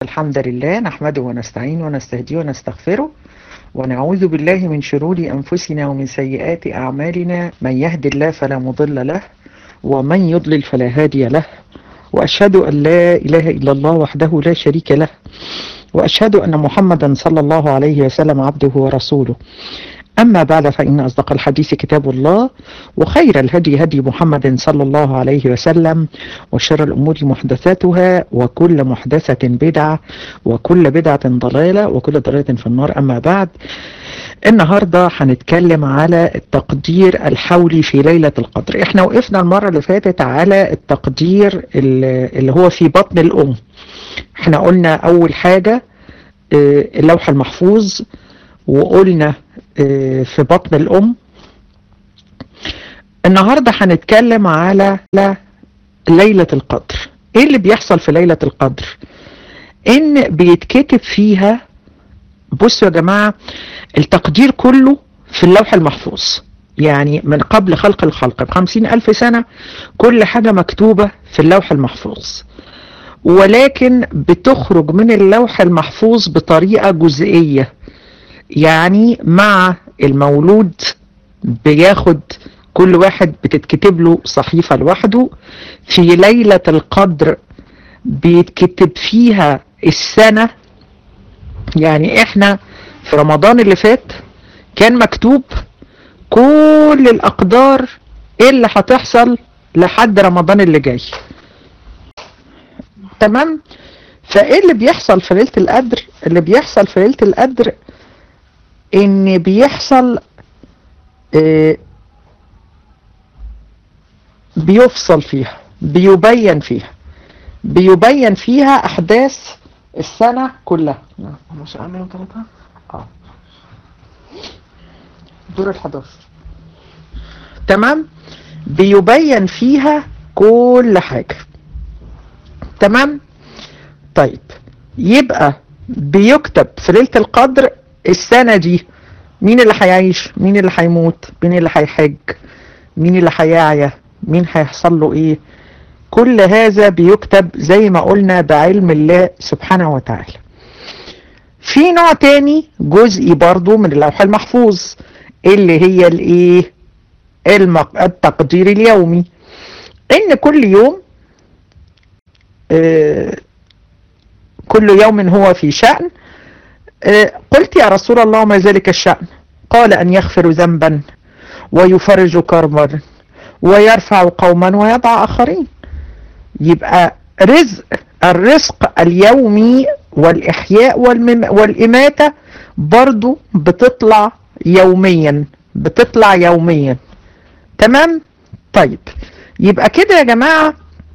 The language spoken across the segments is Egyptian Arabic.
الحمد لله نحمده ونستعين ونستهديه ونستغفره ونعوذ بالله من شرور أنفسنا ومن سيئات أعمالنا من يهد الله فلا مضل له ومن يضلل فلا هادي له وأشهد أن لا إله إلا الله وحده لا شريك له وأشهد أن محمدا صلى الله عليه وسلم عبده ورسوله أما بعد فإن أصدق الحديث كتاب الله وخير الهدي هدي محمد صلى الله عليه وسلم وشر الأمور محدثاتها وكل محدثة بدعة وكل بدعة ضلالة وكل ضلالة في النار أما بعد النهاردة هنتكلم على التقدير الحولي في ليلة القدر احنا وقفنا المرة اللي فاتت على التقدير اللي هو في بطن الأم احنا قلنا أول حاجة اللوح المحفوظ وقلنا في بطن الأم النهاردة هنتكلم على ليلة القدر ايه اللي بيحصل في ليلة القدر ان بيتكتب فيها بصوا يا جماعة التقدير كله في اللوح المحفوظ يعني من قبل خلق الخلق بخمسين ألف سنة كل حاجة مكتوبة في اللوح المحفوظ ولكن بتخرج من اللوح المحفوظ بطريقة جزئية يعني مع المولود بياخد كل واحد بتتكتب له صحيفة لوحده في ليلة القدر بيتكتب فيها السنة يعني احنا في رمضان اللي فات كان مكتوب كل الأقدار اللي هتحصل لحد رمضان اللي جاي تمام فايه اللي بيحصل في ليلة القدر اللي بيحصل في ليلة القدر ان بيحصل اه بيفصل فيها بيبين فيها بيبين فيها احداث السنة كلها مش عامل وثلاثة اه دور ال11 تمام بيبين فيها كل حاجة تمام طيب يبقى بيكتب في ليلة القدر السنة دي مين اللي هيعيش مين اللي هيموت مين اللي هيحج مين اللي هيعيا مين هيحصل له ايه كل هذا بيكتب زي ما قلنا بعلم الله سبحانه وتعالى في نوع تاني جزئي برضو من اللوح المحفوظ اللي هي الايه المق... التقدير اليومي ان كل يوم آه كل يوم هو في شأن آه قلت يا رسول الله ما ذلك الشأن قال أن يغفر ذنبا ويفرج كربا ويرفع قوما ويضع آخرين يبقى رزق الرزق اليومي والإحياء والمم والإماتة برضو بتطلع يوميا بتطلع يوميا تمام طيب يبقى كده يا جماعة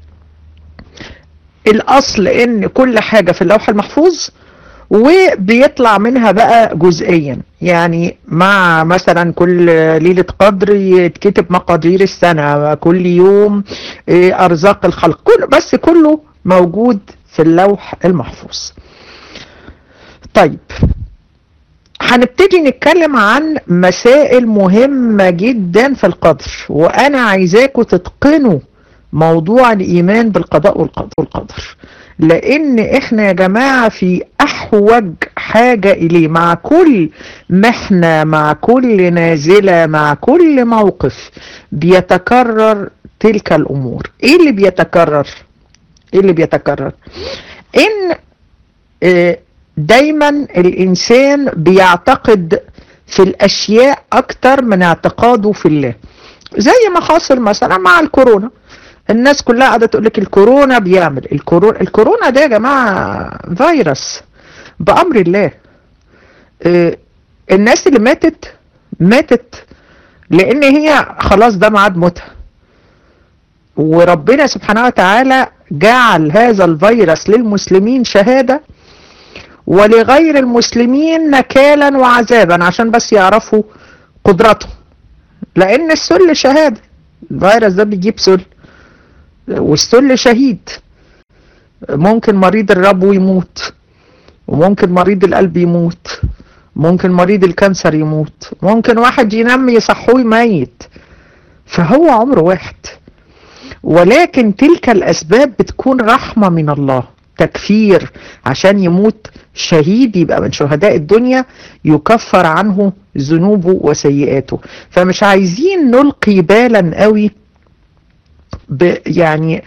الأصل إن كل حاجة في اللوح المحفوظ وبيطلع منها بقى جزئيا يعني مع مثلا كل ليلة قدر يتكتب مقادير السنة كل يوم أرزاق الخلق كل بس كله موجود في اللوح المحفوظ طيب هنبتدي نتكلم عن مسائل مهمة جدا في القدر وأنا عايزاكم تتقنوا موضوع الإيمان بالقضاء والقدر لان احنا يا جماعة في احوج حاجة اليه مع كل محنة مع كل نازلة مع كل موقف بيتكرر تلك الامور ايه اللي بيتكرر ايه اللي بيتكرر ان دايما الانسان بيعتقد في الاشياء اكتر من اعتقاده في الله زي ما حاصل مثلا مع الكورونا الناس كلها قاعده تقول لك الكورونا بيعمل الكورونا الكورونا ده يا جماعه فيروس بامر الله آه الناس اللي ماتت ماتت لان هي خلاص ده ميعاد موتها وربنا سبحانه وتعالى جعل هذا الفيروس للمسلمين شهاده ولغير المسلمين نكالا وعذابا عشان بس يعرفوا قدرتهم لان السل شهاده الفيروس ده بيجيب سل والسل شهيد ممكن مريض الربو يموت وممكن مريض القلب يموت ممكن مريض الكانسر يموت ممكن واحد ينام يصحوه ميت فهو عمره واحد ولكن تلك الأسباب بتكون رحمة من الله تكفير عشان يموت شهيد يبقى من شهداء الدنيا يكفر عنه ذنوبه وسيئاته فمش عايزين نلقي بالا قوي يعني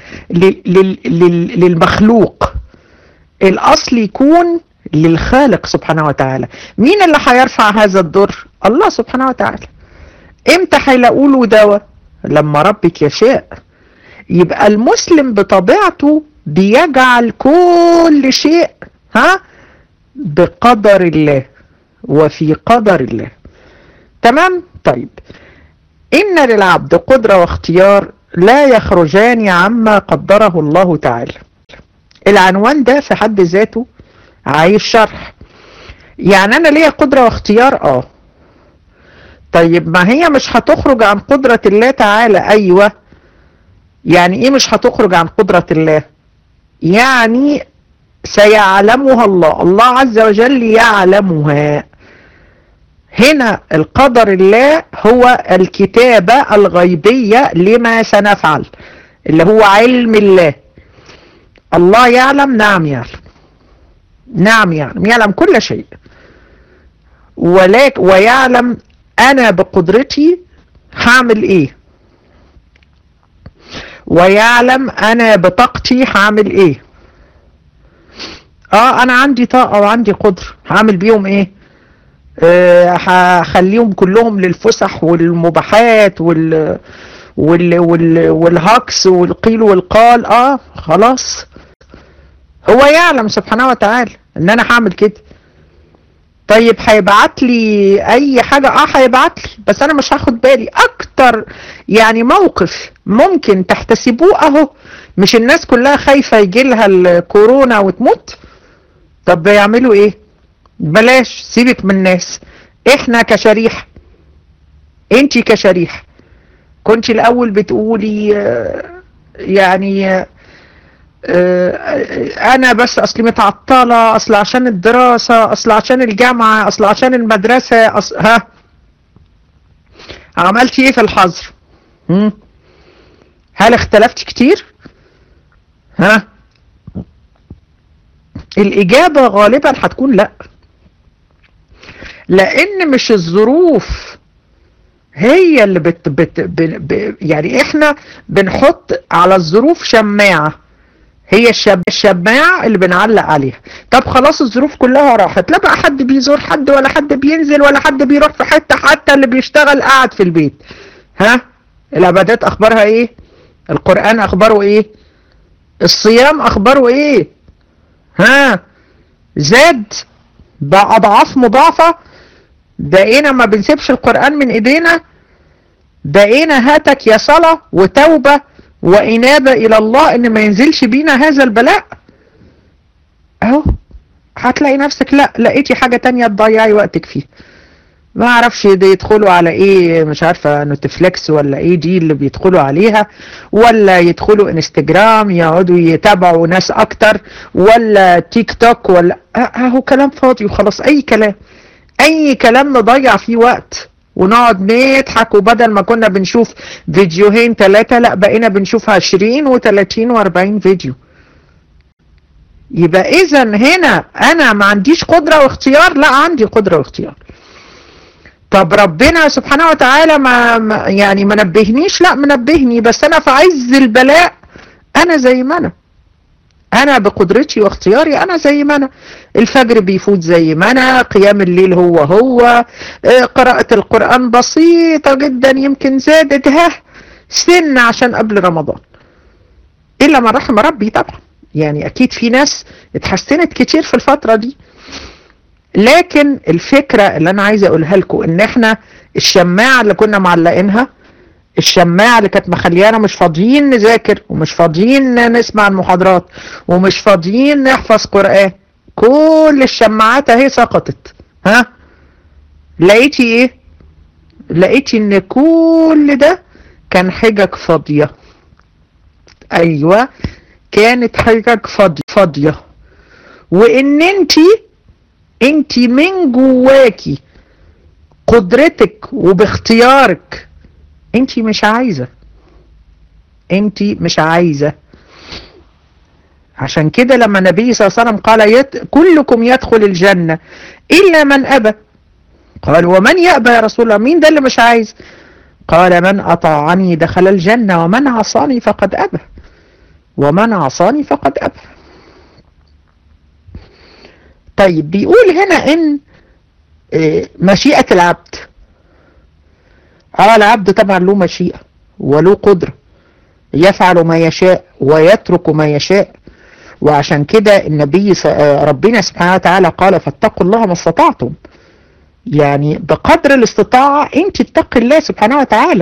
للمخلوق الاصل يكون للخالق سبحانه وتعالى مين اللي هيرفع هذا الضر الله سبحانه وتعالى امتى هيلاقوا له دواء لما ربك يشاء يبقى المسلم بطبيعته بيجعل كل شيء ها بقدر الله وفي قدر الله تمام طيب إن للعبد قدرة واختيار لا يخرجان عما قدره الله تعالى العنوان ده في حد ذاته عايز شرح يعني انا ليا قدرة واختيار اه طيب ما هي مش هتخرج عن قدرة الله تعالى ايوه يعني ايه مش هتخرج عن قدرة الله يعني سيعلمها الله الله عز وجل يعلمها هنا القدر الله هو الكتابة الغيبية لما سنفعل اللي هو علم الله الله يعلم نعم يعلم نعم يعلم يعلم كل شيء ولكن ويعلم انا بقدرتي هعمل ايه ويعلم انا بطاقتي هعمل ايه اه انا عندي طاقة وعندي قدر هعمل بيهم ايه آه هخليهم كلهم للفسح والمباحات وال وال وال والهكس والقيل والقال اه خلاص هو يعلم سبحانه وتعالى ان انا هعمل كده طيب هيبعت لي اي حاجة اه هيبعت لي بس انا مش هاخد بالي اكتر يعني موقف ممكن تحتسبوه اهو مش الناس كلها خايفة يجي لها الكورونا وتموت طب يعملوا ايه بلاش سيبك من الناس احنا كشريحة انتي كشريحة كنت الاول بتقولي يعني انا بس اصلي متعطلة اصل عشان الدراسة اصل عشان الجامعة اصل عشان المدرسة أصل ها عملتي ايه في الحظر هل اختلفتي كتير ها الاجابة غالبا هتكون لا لان مش الظروف هي اللي بت بت ب يعني احنا بنحط على الظروف شماعة هي الشب الشماعة اللي بنعلق عليها طب خلاص الظروف كلها راحت لا بقى حد بيزور حد ولا حد بينزل ولا حد بيروح في حتة حتى اللي بيشتغل قاعد في البيت ها العبادات اخبارها ايه القرآن اخباره ايه الصيام اخباره ايه ها زاد بقى اضعاف مضاعفة بقينا ما بنسيبش القرآن من ايدينا بقينا هاتك يا صلاة وتوبة وإنابة إلى الله إن ما ينزلش بينا هذا البلاء أهو هتلاقي نفسك لا لقيتي حاجة تانية تضيعي وقتك فيها ما اعرفش دي يدخلوا على ايه مش عارفة نوتفليكس ولا ايه دي اللي بيدخلوا عليها ولا يدخلوا انستجرام يقعدوا يتابعوا ناس اكتر ولا تيك توك ولا اهو كلام فاضي وخلاص اي كلام اي كلام نضيع فيه وقت ونقعد نضحك وبدل ما كنا بنشوف فيديوهين ثلاثة لا بقينا بنشوف 20 و30 و40 فيديو يبقى اذا هنا انا ما عنديش قدرة واختيار لا عندي قدرة واختيار طب ربنا سبحانه وتعالى ما يعني ما نبهنيش لا منبهني بس انا في عز البلاء انا زي ما انا انا بقدرتي واختياري انا زي ما انا الفجر بيفوت زي ما انا قيام الليل هو هو قراءة القرآن بسيطة جدا يمكن زادت ها سن عشان قبل رمضان الا من رحم ربي طبعا يعني اكيد في ناس اتحسنت كتير في الفترة دي لكن الفكرة اللي انا عايز اقولها لكم ان احنا الشماعة اللي كنا معلقينها الشماعة اللي كانت مخليانا مش فاضيين نذاكر ومش فاضيين نسمع المحاضرات ومش فاضيين نحفظ قرآن كل الشماعات اهي سقطت ها لقيتي ايه لقيتي ان كل ده كان حجج فاضية ايوه كانت حجج فاضية فاضية وان انتي انتي من جواكي قدرتك وباختيارك انت مش عايزة انت مش عايزة عشان كده لما النبي صلى الله عليه وسلم قال يت... كلكم يدخل الجنة إلا من أبى قال ومن يأبى يا رسول الله مين ده اللي مش عايز قال من أطاعني دخل الجنة ومن عصاني فقد أبى ومن عصاني فقد أبى طيب بيقول هنا إن مشيئة العبد اه العبد طبعا له مشيئة وله قدرة يفعل ما يشاء ويترك ما يشاء وعشان كده النبي ربنا سبحانه وتعالى قال فاتقوا الله ما استطعتم يعني بقدر الاستطاعة انت اتقي الله سبحانه وتعالى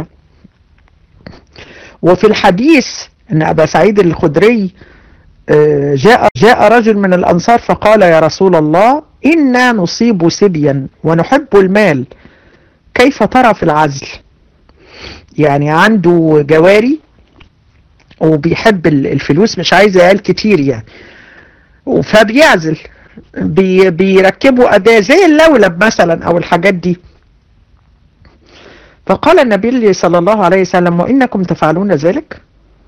وفي الحديث ان ابا سعيد الخدري جاء جاء رجل من الانصار فقال يا رسول الله انا نصيب سبيا ونحب المال كيف ترى في العزل يعني عنده جواري وبيحب الفلوس مش عايز عيال كتير يعني فبيعزل بي بيركبوا أداة زي اللولب مثلا أو الحاجات دي فقال النبي صلى الله عليه وسلم وإنكم تفعلون ذلك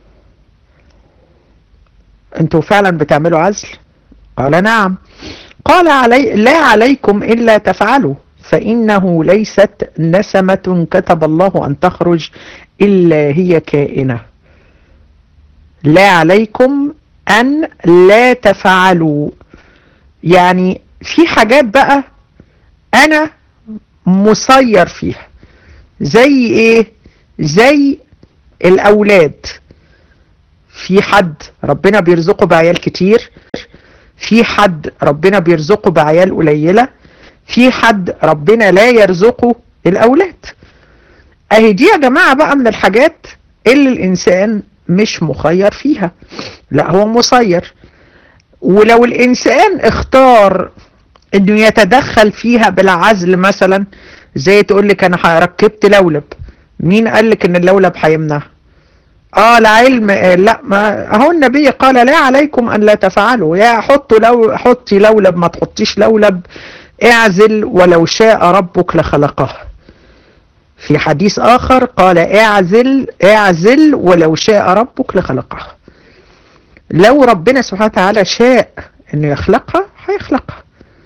أنتوا فعلا بتعملوا عزل قال نعم قال علي لا عليكم إلا تفعلوا فإنه ليست نسمة كتب الله أن تخرج إلا هي كائنة لا عليكم أن لا تفعلوا يعني في حاجات بقى أنا مسير فيها زي إيه زي الأولاد في حد ربنا بيرزقه بعيال كتير في حد ربنا بيرزقه بعيال قليلة في حد ربنا لا يرزقه الأولاد أهي دي يا جماعة بقى من الحاجات اللي الإنسان مش مخير فيها لا هو مسير ولو الإنسان اختار انه يتدخل فيها بالعزل مثلا زي تقول لك انا ركبت لولب مين قال لك ان اللولب هيمنع اه العلم لا ما اهو النبي قال لا عليكم ان لا تفعلوا يا حطوا لو حطي لولب ما تحطيش لولب اعزل ولو شاء ربك لخلقه في حديث آخر قال اعزل اعزل ولو شاء ربك لخلقه لو ربنا سبحانه وتعالى شاء انه يخلقها هيخلقها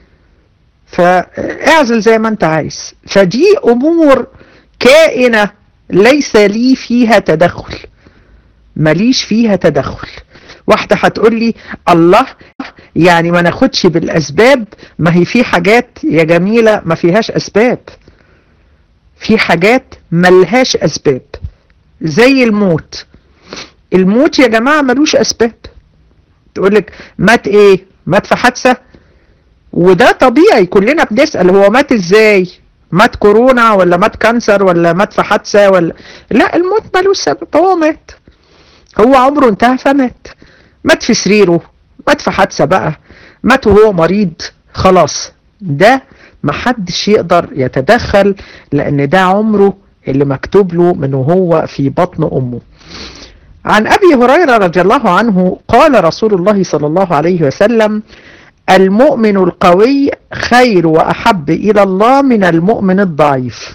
فاعزل زي ما انت عايز فدي امور كائنة ليس لي فيها تدخل ماليش فيها تدخل واحدة هتقول لي الله يعني ما ناخدش بالاسباب ما هي في حاجات يا جميلة ما فيهاش اسباب في حاجات ملهاش اسباب زي الموت الموت يا جماعة ملوش اسباب تقولك مات ايه مات في حادثة وده طبيعي كلنا بنسأل هو مات ازاي مات كورونا ولا مات كانسر ولا مات في حادثة ولا لا الموت ملوش سبب هو مات هو عمره انتهى فمات مات في سريره مات في حادثة بقى مات وهو مريض خلاص ده محدش يقدر يتدخل لان ده عمره اللي مكتوب له من وهو في بطن امه عن ابي هريرة رضي الله عنه قال رسول الله صلى الله عليه وسلم المؤمن القوي خير واحب الى الله من المؤمن الضعيف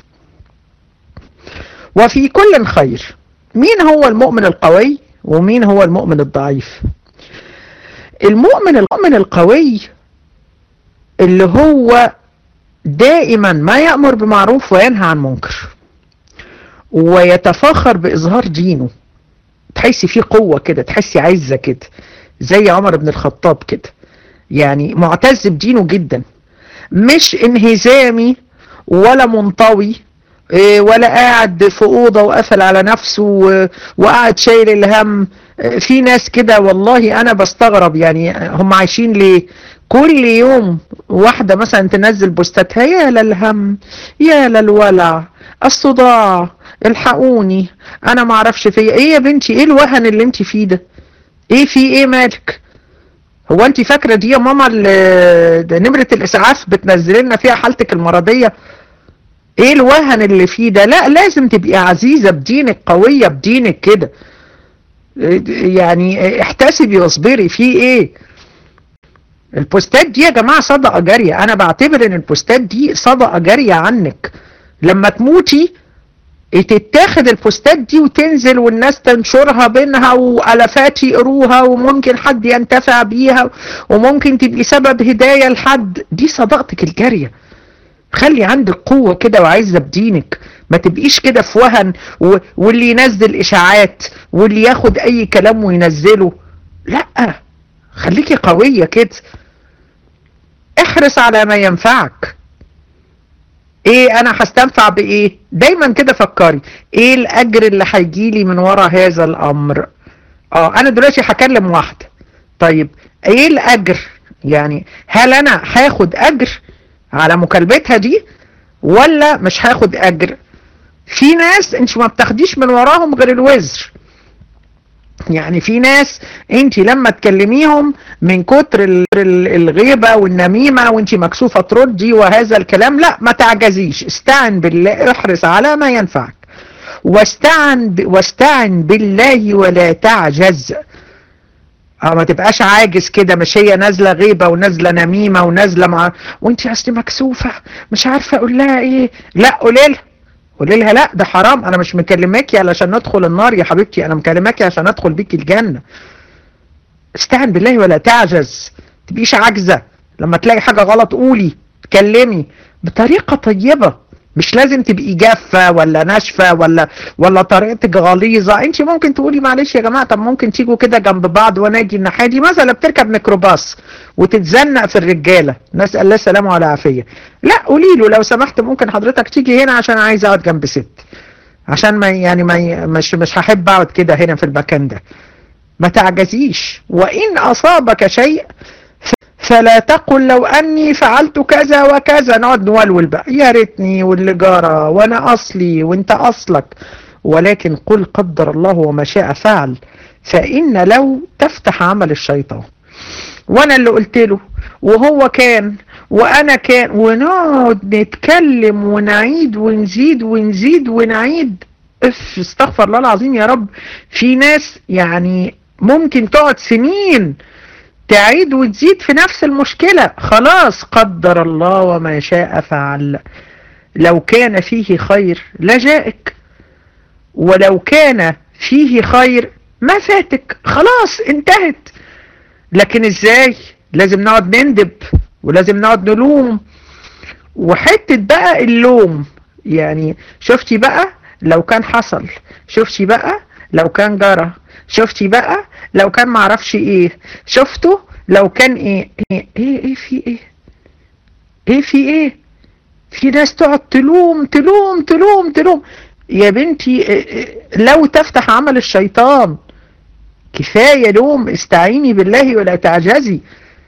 وفي كل خير مين هو المؤمن القوي ومين هو المؤمن الضعيف المؤمن المؤمن القوي اللي هو دائما ما يأمر بمعروف وينهى عن منكر ويتفاخر بإظهار دينه تحسي فيه قوة كده تحسي عزة كده زي عمر بن الخطاب كده يعني معتز بدينه جدا مش انهزامي ولا منطوي ولا قاعد في أوضة وقفل على نفسه وقاعد شايل الهم في ناس كده والله أنا بستغرب يعني هم عايشين ليه كل يوم واحدة مثلا تنزل بوستاتها يا للهم يا للولع الصداع الحقوني انا ما اعرفش في ايه يا بنتي ايه الوهن اللي انت فيه ده ايه في ايه مالك هو انت فاكره دي يا ماما نمره الاسعاف بتنزل لنا فيها حالتك المرضيه ايه الوهن اللي فيه ده لا لازم تبقي عزيزه بدينك قويه بدينك كده يعني احتسبي واصبري في ايه البوستات دي يا جماعه صدقه جاريه انا بعتبر ان البوستات دي صدقه جاريه عنك لما تموتي تتاخد البوستات دي وتنزل والناس تنشرها بينها والافات يقروها وممكن حد ينتفع بيها وممكن تبقي سبب هداية لحد دي صداقتك الجارية خلي عندك قوة كده وعزة بدينك ما تبقيش كده في وهن و... واللي ينزل اشاعات واللي ياخد اي كلام وينزله لا خليكي قوية كده احرص على ما ينفعك ايه انا هستنفع بايه دايما كده فكري ايه الاجر اللي هيجيلي من ورا هذا الامر اه انا دلوقتي هكلم واحدة طيب ايه الاجر يعني هل انا هاخد اجر على مكالمتها دي ولا مش هاخد اجر في ناس انت ما بتاخديش من وراهم غير الوزر يعني في ناس انت لما تكلميهم من كتر الغيبة والنميمة وانت مكسوفة تردي وهذا الكلام لا ما تعجزيش استعن بالله احرص على ما ينفعك واستعن, ب... واستعن بالله ولا تعجز اه ما تبقاش عاجز كده مش هي نازله غيبه ونازله نميمه ونازله مع وانت اصلي مكسوفه مش عارفه اقول لها ايه لا قولي لها قولي لها لا ده حرام انا مش مكلماكي علشان ندخل النار يا حبيبتي انا مكلماكي عشان ادخل بيكي الجنه استعن بالله ولا تعجز تبقيش عاجزه لما تلاقي حاجه غلط قولي اتكلمي بطريقه طيبه مش لازم تبقي جافة ولا ناشفة ولا ولا طريقتك غليظة انت ممكن تقولي معلش يا جماعة طب ممكن تيجوا كده جنب بعض وانا اجي الناحية دي مثلا بتركب ميكروباص وتتزنق في الرجالة نسأل الله السلامة والعافية لا قولي له لو سمحت ممكن حضرتك تيجي هنا عشان عايز اقعد جنب ست عشان ما يعني ما مش مش هحب اقعد كده هنا في المكان ده ما تعجزيش وان اصابك شيء فلا تقل لو أني فعلت كذا وكذا نقعد نولول بقى يا ريتني واللي جرى وأنا أصلي وأنت أصلك ولكن قل قدر الله وما شاء فعل فإن لو تفتح عمل الشيطان وأنا اللي قلت له وهو كان وأنا كان ونقعد نتكلم ونعيد ونزيد ونزيد ونعيد اف استغفر الله العظيم يا رب في ناس يعني ممكن تقعد سنين تعيد وتزيد في نفس المشكلة خلاص قدر الله وما شاء فعل لو كان فيه خير لجائك ولو كان فيه خير ما فاتك خلاص انتهت لكن ازاي لازم نقعد نندب ولازم نقعد نلوم وحتة بقى اللوم يعني شفتي بقى لو كان حصل شفتي بقى لو كان جرى شفتي بقى لو كان معرفش ايه شفتوا لو كان ايه ايه ايه, إيه في ايه ايه في ايه في ناس تقعد تلوم تلوم تلوم تلوم يا بنتي إيه إيه لو تفتح عمل الشيطان كفاية لوم استعيني بالله ولا تعجزي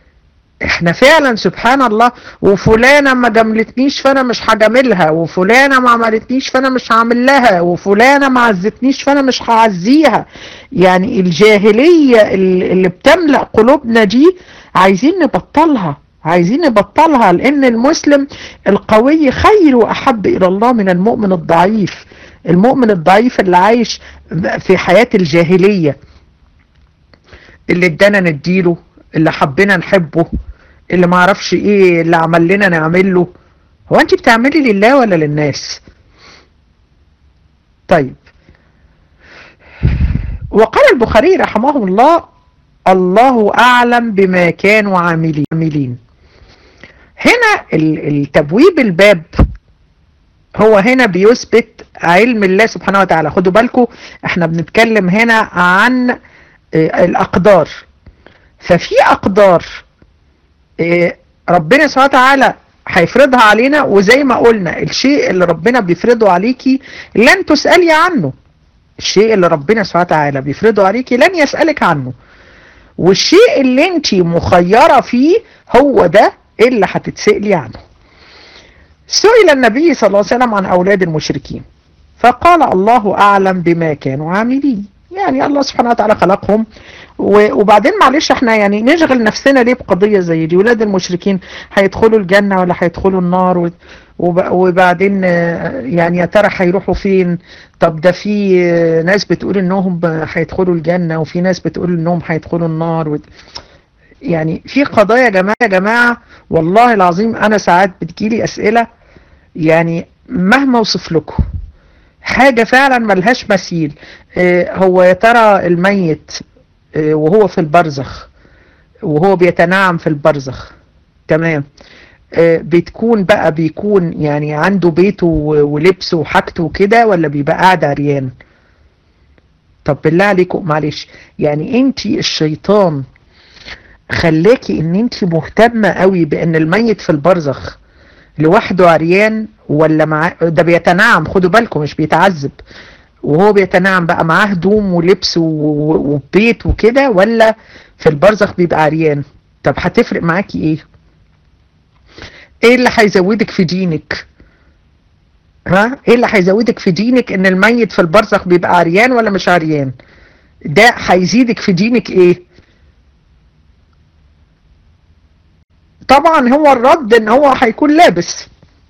احنا فعلا سبحان الله وفلانة ما جملتنيش فانا مش هجاملها وفلانة ما عملتنيش فانا مش هعمل لها وفلانة ما عزتنيش فانا مش هعزيها يعني الجاهلية اللي بتملأ قلوبنا دي عايزين نبطلها عايزين نبطلها لان المسلم القوي خير واحب الى الله من المؤمن الضعيف المؤمن الضعيف اللي عايش في حياة الجاهلية اللي ادانا نديله اللي حبينا نحبه اللي ما عرفش ايه اللي عمل لنا نعمل له هو انت بتعملي لله ولا للناس طيب وقال البخاري رحمه الله الله أعلم بما كانوا عاملين هنا التبويب الباب هو هنا بيثبت علم الله سبحانه وتعالى خدوا بالكم احنا بنتكلم هنا عن الأقدار ففي أقدار ربنا سبحانه وتعالى هيفرضها علينا وزي ما قلنا الشيء اللي ربنا بيفرضه عليكي لن تسألي عنه الشيء اللي ربنا سبحانه وتعالى بيفرضه عليكي لن يسألك عنه والشيء اللي انت مخيرة فيه هو ده اللي هتتسألي عنه سئل النبي صلى الله عليه وسلم عن أولاد المشركين فقال الله أعلم بما كانوا عاملين يعني الله سبحانه وتعالى خلقهم وبعدين معلش احنا يعني نشغل نفسنا ليه بقضية زي دي ولاد المشركين هيدخلوا الجنة ولا هيدخلوا النار وبعدين يعني يا ترى هيروحوا فين طب ده في ناس بتقول انهم هيدخلوا الجنة وفي ناس بتقول انهم هيدخلوا النار و... يعني في قضايا يا جماعة يا جماعة والله العظيم انا ساعات بتجيلي اسئلة يعني مهما اوصف لكم حاجة فعلا ملهاش مثيل آه، هو يا ترى الميت آه، وهو في البرزخ وهو بيتنعم في البرزخ تمام آه، بتكون بقى بيكون يعني عنده بيته و- ولبسه وحاجته وكده ولا بيبقى قاعد عريان طب بالله عليكم معلش يعني انت الشيطان خلاكي ان انت مهتمة قوي بان الميت في البرزخ لوحده عريان ولا مع ده بيتنعم خدوا بالكم مش بيتعذب وهو بيتنعم بقى معاه هدوم ولبس و- و- وبيت وكده ولا في البرزخ بيبقى عريان طب هتفرق معاكي ايه ايه اللي هيزودك في دينك ها ايه اللي هيزودك في دينك ان الميت في البرزخ بيبقى عريان ولا مش عريان ده هيزيدك في دينك ايه طبعا هو الرد ان هو هيكون لابس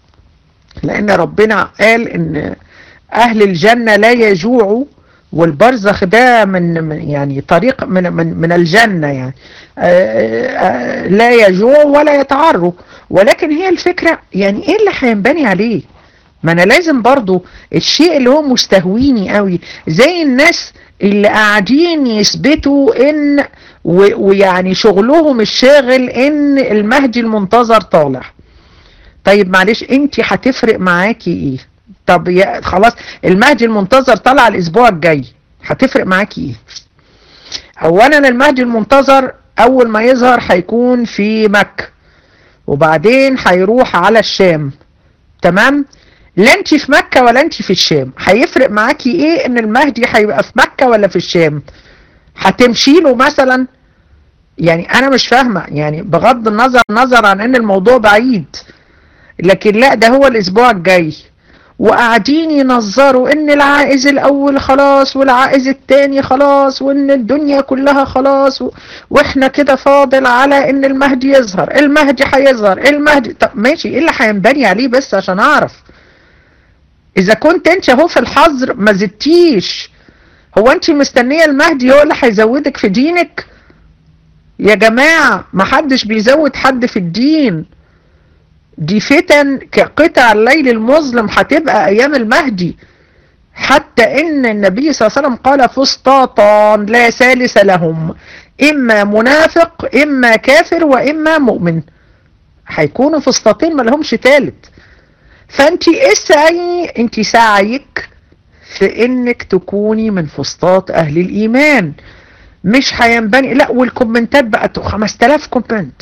لان ربنا قال ان اهل الجنة لا يجوعوا والبرزخ ده من من- يعني طريق من من من الجنة يعني آه، آه، لا يجوع ولا يتعروا ولكن هي الفكرة يعني ايه اللي هينبني عليه ما انا لازم برضو الشيء اللي هو مستهويني قوي زي الناس اللي قاعدين يثبتوا ان و- ويعني شغلهم الشاغل ان المهدي المنتظر طالع طيب معلش انت هتفرق معاكي ايه طب يا خلاص المهدي المنتظر طلع الاسبوع الجاي هتفرق معاكي ايه اولا المهدي المنتظر اول ما يظهر هيكون في مكة وبعدين هيروح على الشام تمام لا انت في مكة ولا انت في الشام هيفرق معاكي ايه ان المهدي هيبقى في مكة ولا في الشام هتمشي له مثلا يعني انا مش فاهمة يعني بغض النظر نظر عن ان الموضوع بعيد لكن لا ده هو الاسبوع الجاي وقاعدين ينظروا ان العائز الاول خلاص والعائز التاني خلاص وان الدنيا كلها خلاص و... واحنا كده فاضل على ان المهدي يظهر المهدي هيظهر المهدي طب ماشي ايه اللي هينبني عليه بس عشان اعرف اذا كنت انت اهو في الحظر ما زدتيش هو انت مستنيه المهدي هو اللي هيزودك في دينك يا جماعه ما حدش بيزود حد في الدين دي فتن كقطع الليل المظلم هتبقى ايام المهدي حتى ان النبي صلى الله عليه وسلم قال فسطاطان لا ثالث لهم اما منافق اما كافر واما مؤمن هيكونوا فسطاطين ما لهمش تالت فانت اسعي انت سعيك في انك تكوني من فسطاط اهل الايمان مش هينبني لا والكومنتات بقت 5000 كومنت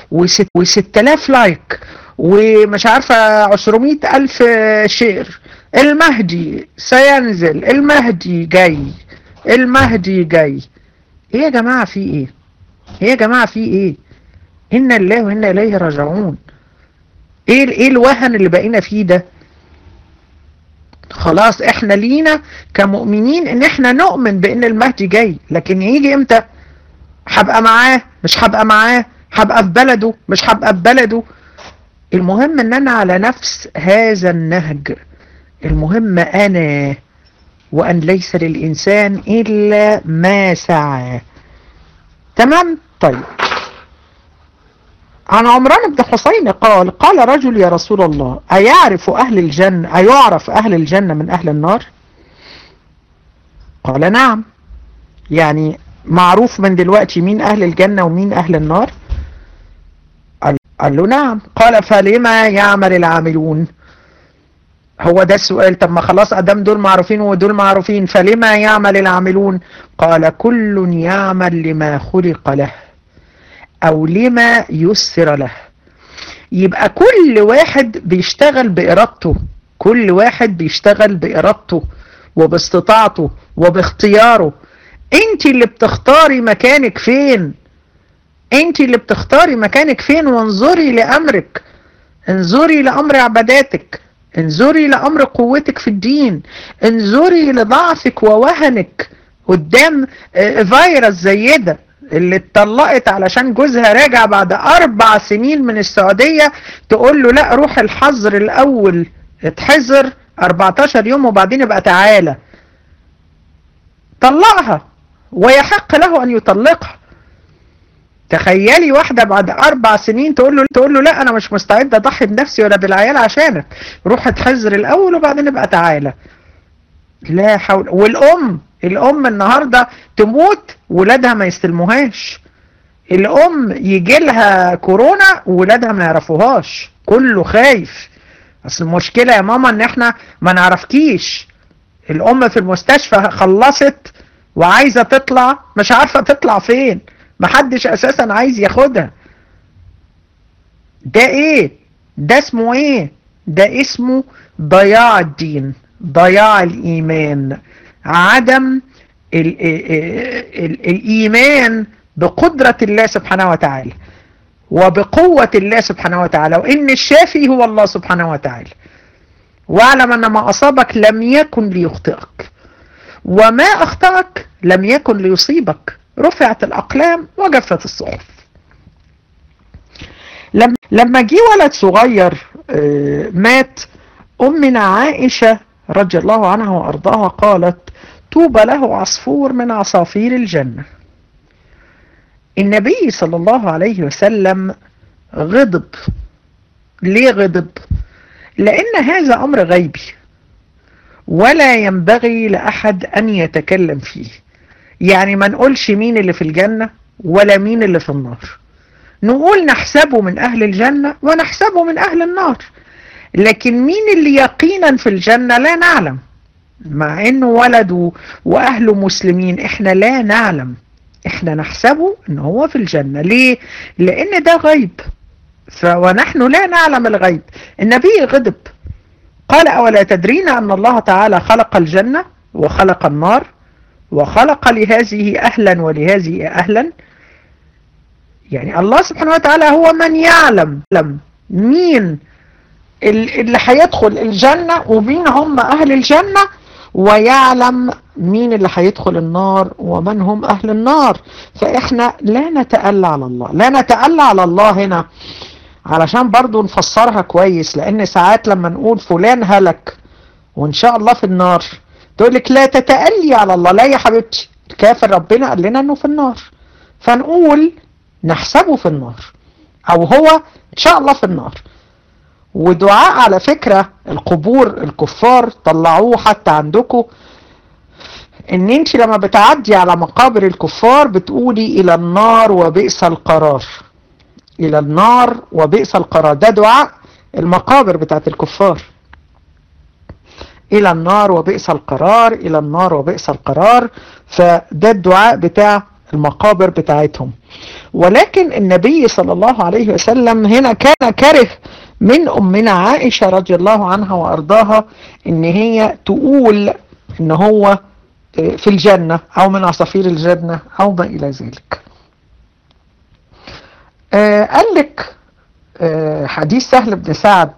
و6000 لايك ومش عارفة 200 ألف شير المهدي سينزل المهدي جاي المهدي جاي ايه يا جماعة في ايه ايه يا جماعة في ايه إنا الله وإنا إليه راجعون ايه ايه الوهن اللي بقينا فيه ده خلاص احنا لينا كمؤمنين ان احنا نؤمن بان المهدي جاي لكن يجي امتى هبقى معاه مش هبقى معاه هبقى في بلده مش هبقى في بلده المهم ان انا على نفس هذا النهج المهم انا وان ليس للانسان الا ما سعى تمام طيب عن عمران بن حسين قال قال رجل يا رسول الله أيعرف أهل الجنة أيعرف أهل الجنة من أهل النار قال نعم يعني معروف من دلوقتي مين أهل الجنة ومين أهل النار قال, قال له نعم قال فلما يعمل العاملون هو ده السؤال طب ما خلاص أدام دول معروفين ودول معروفين فلما يعمل العاملون قال كل يعمل لما خلق له او لما يسر له يبقى كل واحد بيشتغل بارادته كل واحد بيشتغل بارادته وباستطاعته وباختياره انت اللي بتختاري مكانك فين انت اللي بتختاري مكانك فين وانظري لامرك انظري لامر عباداتك انظري لامر قوتك في الدين انظري لضعفك ووهنك قدام فيروس زي ده اللي اتطلقت علشان جوزها راجع بعد اربع سنين من السعودية تقول له لا روح الحظر الاول اتحذر 14 يوم وبعدين يبقى تعالى طلقها ويحق له ان يطلقها تخيلي واحدة بعد اربع سنين تقول له تقول له لا انا مش مستعد اضحي بنفسي ولا بالعيال عشانك روح اتحذر الاول وبعدين ابقى تعالى لا حول والام الام النهارده تموت ولادها ما يستلموهاش الام يجي لها كورونا ولادها ما يعرفوهاش كله خايف اصل المشكله يا ماما ان احنا ما نعرفكيش الام في المستشفى خلصت وعايزه تطلع مش عارفه تطلع فين محدش اساسا عايز ياخدها ده ايه ده اسمه ايه ده اسمه ضياع الدين ضياع الايمان عدم ال ال ال الايمان بقدرة الله سبحانه وتعالى وبقوة الله سبحانه وتعالى وان الشافي هو الله سبحانه وتعالى واعلم ان ما اصابك لم يكن ليخطئك وما اخطأك لم يكن ليصيبك رفعت الاقلام وجفت الصحف لما لما جه ولد صغير مات امنا عائشه رضي الله عنها وارضاها قالت طوبى له عصفور من عصافير الجنه النبي صلى الله عليه وسلم غضب ليه غضب لان هذا امر غيبي ولا ينبغي لاحد ان يتكلم فيه يعني ما نقولش مين اللي في الجنه ولا مين اللي في النار نقول نحسبه من أهل الجنة ونحسبه من أهل النار لكن مين اللي يقينا في الجنة لا نعلم مع انه ولد واهله مسلمين احنا لا نعلم احنا نحسبه ان هو في الجنة ليه لان ده غيب ونحن لا نعلم الغيب النبي غضب قال اولا تدرين ان الله تعالى خلق الجنة وخلق النار وخلق لهذه اهلا ولهذه اهلا يعني الله سبحانه وتعالى هو من يعلم مين اللي هيدخل الجنة ومين هم أهل الجنة ويعلم مين اللي هيدخل النار ومن هم أهل النار فإحنا لا نتألى على الله لا نتألى على الله هنا علشان برضو نفسرها كويس لأن ساعات لما نقول فلان هلك وإن شاء الله في النار تقول لك لا تتألي على الله لا يا حبيبتي كافر ربنا قال لنا أنه في النار فنقول نحسبه في النار او هو ان شاء الله في النار ودعاء على فكرة القبور الكفار طلعوه حتى عندكم ان انت لما بتعدي على مقابر الكفار بتقولي الى النار وبئس القرار الى النار وبئس القرار ده دعاء المقابر بتاعت الكفار الى النار وبئس القرار الى النار وبئس القرار فده الدعاء بتاع المقابر بتاعتهم ولكن النبي صلى الله عليه وسلم هنا كان كره من أمنا عائشة رضي الله عنها وأرضاها إن هي تقول إن هو في الجنة أو من عصافير الجنة أو ما إلى ذلك آه قال لك آه حديث سهل بن سعد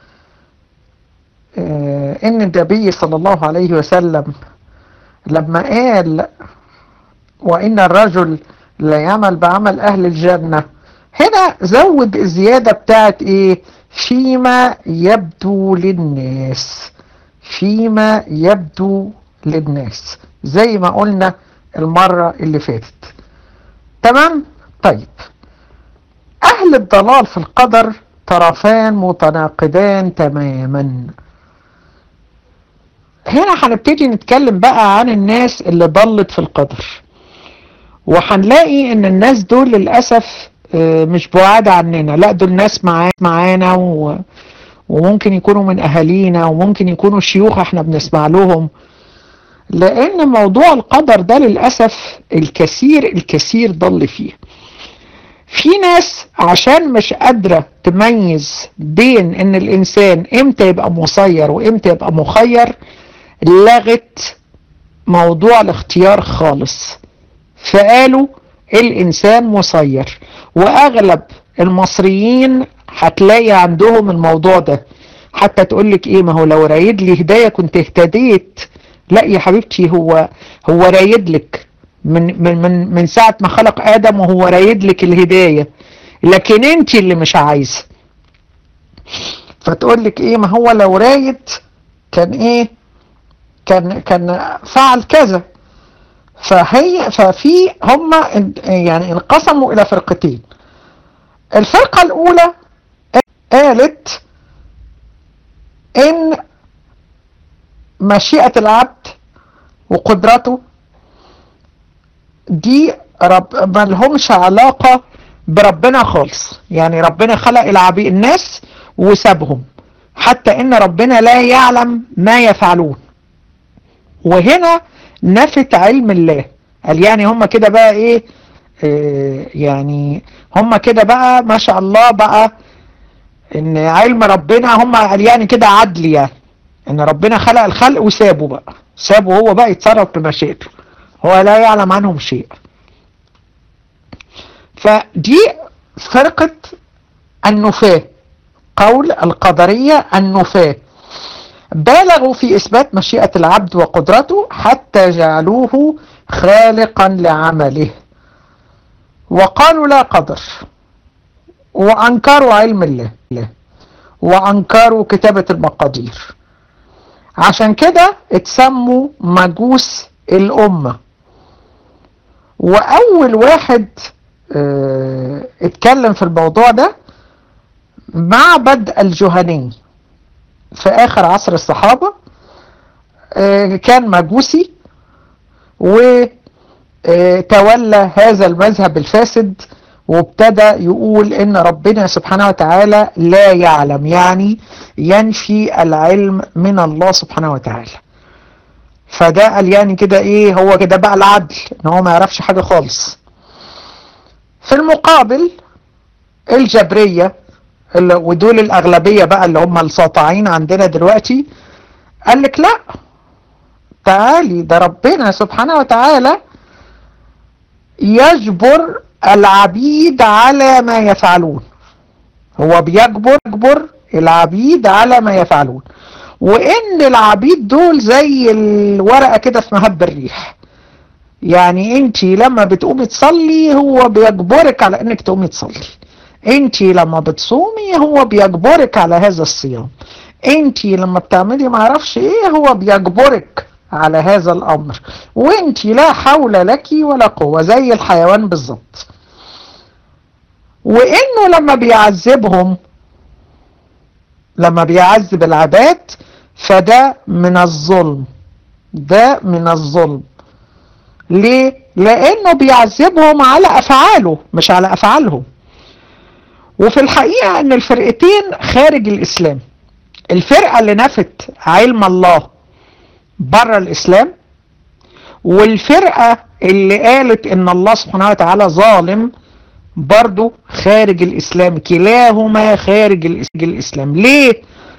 آه إن النبي صلى الله عليه وسلم لما قال وإن الرجل لا يعمل بعمل أهل الجنة هنا زود الزيادة بتاعت إيه فيما يبدو للناس فيما يبدو للناس زي ما قلنا المرة اللي فاتت تمام طيب أهل الضلال في القدر طرفان متناقضان تماما هنا هنبتدي نتكلم بقى عن الناس اللي ضلت في القدر وهنلاقي ان الناس دول للأسف مش بعاد عننا لا دول ناس معانا و... وممكن يكونوا من اهالينا وممكن يكونوا شيوخ احنا بنسمع لهم لان موضوع القدر ده للأسف الكثير الكثير ضل فيه في ناس عشان مش قادرة تميز بين ان الانسان امتى يبقى مسير وامتى يبقى مخير لغت موضوع الاختيار خالص فقالوا الانسان مسير واغلب المصريين هتلاقي عندهم الموضوع ده حتى تقولك ايه ما هو لو رايد لي هداية كنت اهتديت لا يا حبيبتي هو هو رايد لك من من من من ساعة ما خلق ادم وهو رايد لك الهداية لكن انت اللي مش عايزه فتقول لك ايه ما هو لو رايد كان ايه كان كان فعل كذا فهي ففي هم يعني انقسموا الى فرقتين الفرقة الاولى قالت ان مشيئة العبد وقدرته دي رب ما لهمش علاقة بربنا خالص يعني ربنا خلق العبيد الناس وسابهم حتى ان ربنا لا يعلم ما يفعلون وهنا نفت علم الله قال يعني هم كده بقى ايه آه يعني هم كده بقى ما شاء الله بقى ان علم ربنا هم قال يعني كده عدل يعني ان ربنا خلق الخلق وسابه بقى سابه هو بقى يتصرف بمشيئته هو لا يعلم عنهم شيء فدي فرقة النفاة قول القدرية النفاة بالغوا في إثبات مشيئة العبد وقدرته حتى جعلوه خالقا لعمله وقالوا لا قدر وأنكروا علم الله وأنكروا كتابة المقادير عشان كده اتسموا مجوس الأمة وأول واحد اه اتكلم في الموضوع ده معبد الجهني في آخر عصر الصحابة اه كان مجوسي وتولى هذا المذهب الفاسد وابتدى يقول ان ربنا سبحانه وتعالى لا يعلم يعني ينفي العلم من الله سبحانه وتعالى فده قال يعني كده ايه هو كده بقى العدل ان هو ما يعرفش حاجة خالص في المقابل الجبرية ودول الاغلبية بقى اللي هم الساطعين عندنا دلوقتي قال لك لا تعالي ده ربنا سبحانه وتعالى يجبر العبيد على ما يفعلون هو بيجبر يجبر العبيد على ما يفعلون وان العبيد دول زي الورقة كده في مهب الريح يعني انت لما بتقومي تصلي هو بيجبرك على انك تقومي تصلي انت لما بتصومي هو بيجبرك على هذا الصيام انت لما بتعملي معرفش ايه هو بيجبرك على هذا الامر وانت لا حول لك ولا قوة زي الحيوان بالظبط وانه لما بيعذبهم لما بيعذب العباد فده من الظلم ده من الظلم ليه لانه بيعذبهم على افعاله مش على افعالهم وفي الحقيقة ان الفرقتين خارج الاسلام الفرقة اللي نفت علم الله بره الاسلام والفرقة اللي قالت ان الله سبحانه وتعالى ظالم برضو خارج الاسلام كلاهما خارج الاسلام ليه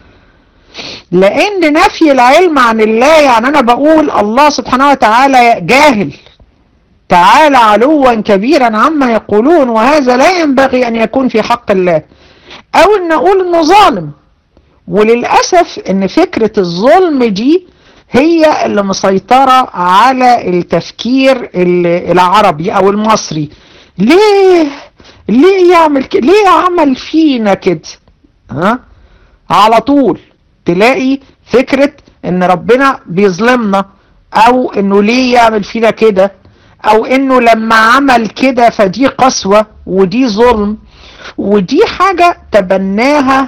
لان نفي العلم عن الله يعني انا بقول الله سبحانه وتعالى جاهل تعالى علوا كبيرا عما يقولون وهذا لا ينبغي ان يكون في حق الله او ان نقول انه ظالم وللأسف ان فكرة الظلم دي هي اللي مسيطرة على التفكير العربي او المصري ليه ليه يعمل كده ليه عمل فينا كده ها على طول تلاقي فكرة ان ربنا بيظلمنا او انه ليه يعمل فينا كده او انه لما عمل كده فدي قسوة ودي ظلم ودي حاجة تبناها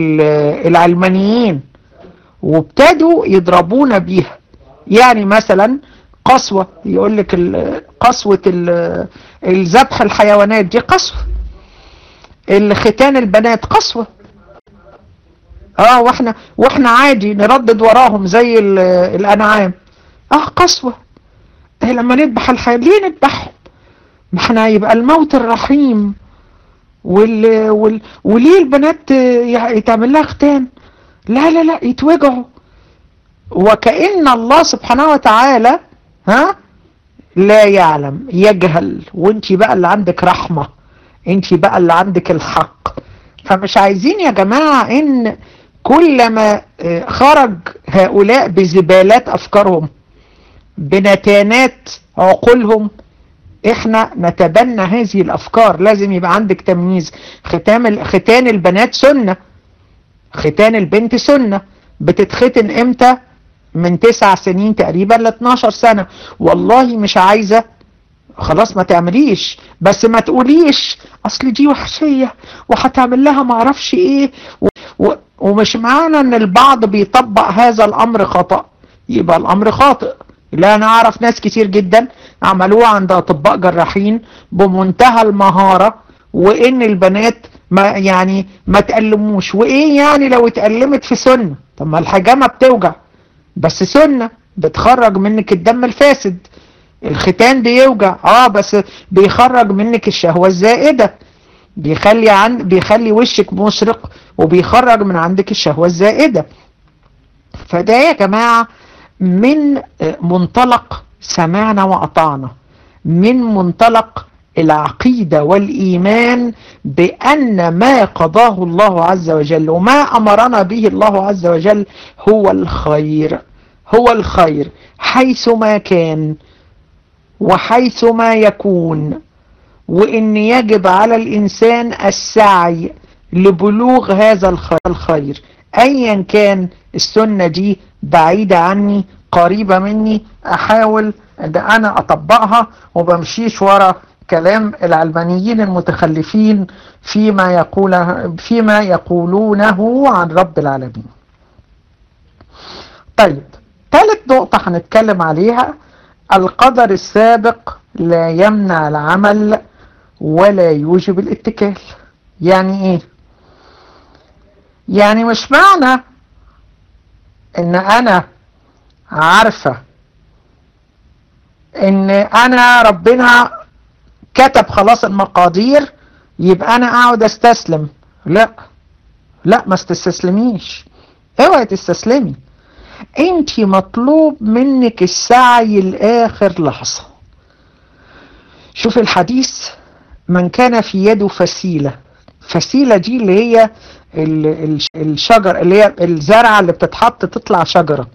العلمانيين وابتدوا يضربونا بيها يعني مثلا قسوة يقول لك قسوة الذبح الحيوانات دي قسوة الختان البنات قسوة اه واحنا واحنا عادي نردد وراهم زي الانعام اه قسوة إيه لما نذبح الحيوان ليه نذبحهم ما احنا يبقى الموت الرحيم وال... وال... وليه البنات يتعمل لها ختان لا لا لا يتوجعوا وكأن الله سبحانه وتعالى ها لا يعلم يجهل وانت بقى اللي عندك رحمة انت بقى اللي عندك الحق فمش عايزين يا جماعة ان كلما خرج هؤلاء بزبالات افكارهم بنتانات عقولهم احنا نتبنى هذه الافكار لازم يبقى عندك تمييز ختام ختان البنات سنة ختان البنت سنة بتتختن امتى من تسع سنين تقريبا ل 12 سنة والله مش عايزة خلاص ما تعمليش بس ما تقوليش اصل دي وحشية وهتعمل لها معرفش ايه و و ومش معنى ان البعض بيطبق هذا الامر خطأ يبقى الامر خاطئ لا انا اعرف ناس كتير جدا عملوها عند اطباء جراحين بمنتهى المهارة وان البنات ما يعني ما تألموش وايه يعني لو اتألمت في سنة طب ما الحجامة بتوجع بس سنة بتخرج منك الدم الفاسد الختان بيوجع اه بس بيخرج منك الشهوة الزائدة بيخلي عن بيخلي وشك مشرق وبيخرج من عندك الشهوة الزائدة فده يا جماعة من منطلق سمعنا وأطعنا من منطلق العقيدة والإيمان بأن ما قضاه الله عز وجل وما أمرنا به الله عز وجل هو الخير هو الخير حيث ما كان وحيث ما يكون وإن يجب على الإنسان السعي لبلوغ هذا الخير أيا كان السنة دي بعيدة عني قريبة مني أحاول أن أنا أطبقها وبمشيش ورا كلام العلمانيين المتخلفين فيما يقول فيما يقولونه عن رب العالمين طيب ثالث نقطة هنتكلم عليها القدر السابق لا يمنع العمل ولا يوجب الاتكال يعني ايه يعني مش معنى ان انا عارفة ان انا ربنا كتب خلاص المقادير يبقى انا اقعد استسلم لا لا ما استسلميش اوعي تستسلمي انت مطلوب منك السعي لاخر لحظة شوف الحديث من كان في يده فسيلة فسيلة دي اللي هي الشجر اللي هي الزرعة اللي بتتحط تطلع شجرة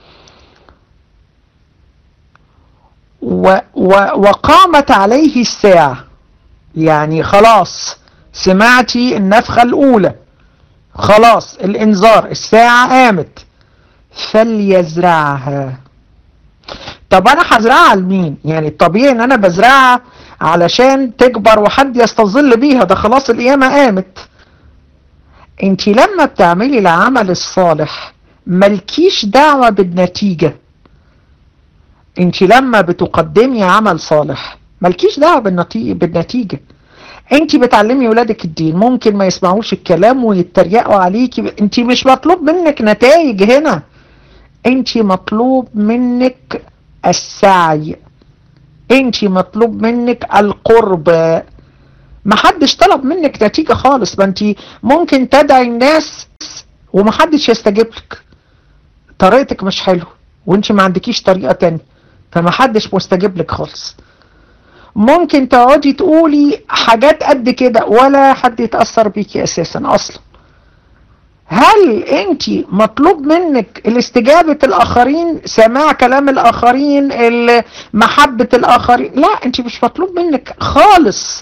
و و وقامت عليه الساعة يعني خلاص سمعتي النفخة الأولى خلاص الإنذار الساعة قامت فليزرعها طب أنا هزرعها لمين يعني الطبيعي إن أنا بزرعها علشان تكبر وحد يستظل بيها ده خلاص القيامة قامت انت لما بتعملي العمل الصالح ملكيش دعوة بالنتيجة انت لما بتقدمي عمل صالح ملكيش دعوة بالنتيجة انت بتعلمي ولادك الدين ممكن ما يسمعوش الكلام ويتريقوا عليكي انت مش مطلوب منك نتائج هنا انت مطلوب منك السعي انت مطلوب منك القرب محدش طلب منك نتيجة خالص ما انت ممكن تدعي الناس ومحدش يستجيب لك طريقتك مش حلوه وانت ما عندكيش طريقة تانية فمحدش مستجيب لك خالص ممكن تقعدي تقولي حاجات قد كده ولا حد يتأثر بيكي اساسا اصلا هل انت مطلوب منك الاستجابة الاخرين سماع كلام الاخرين محبة الاخرين لا انت مش مطلوب منك خالص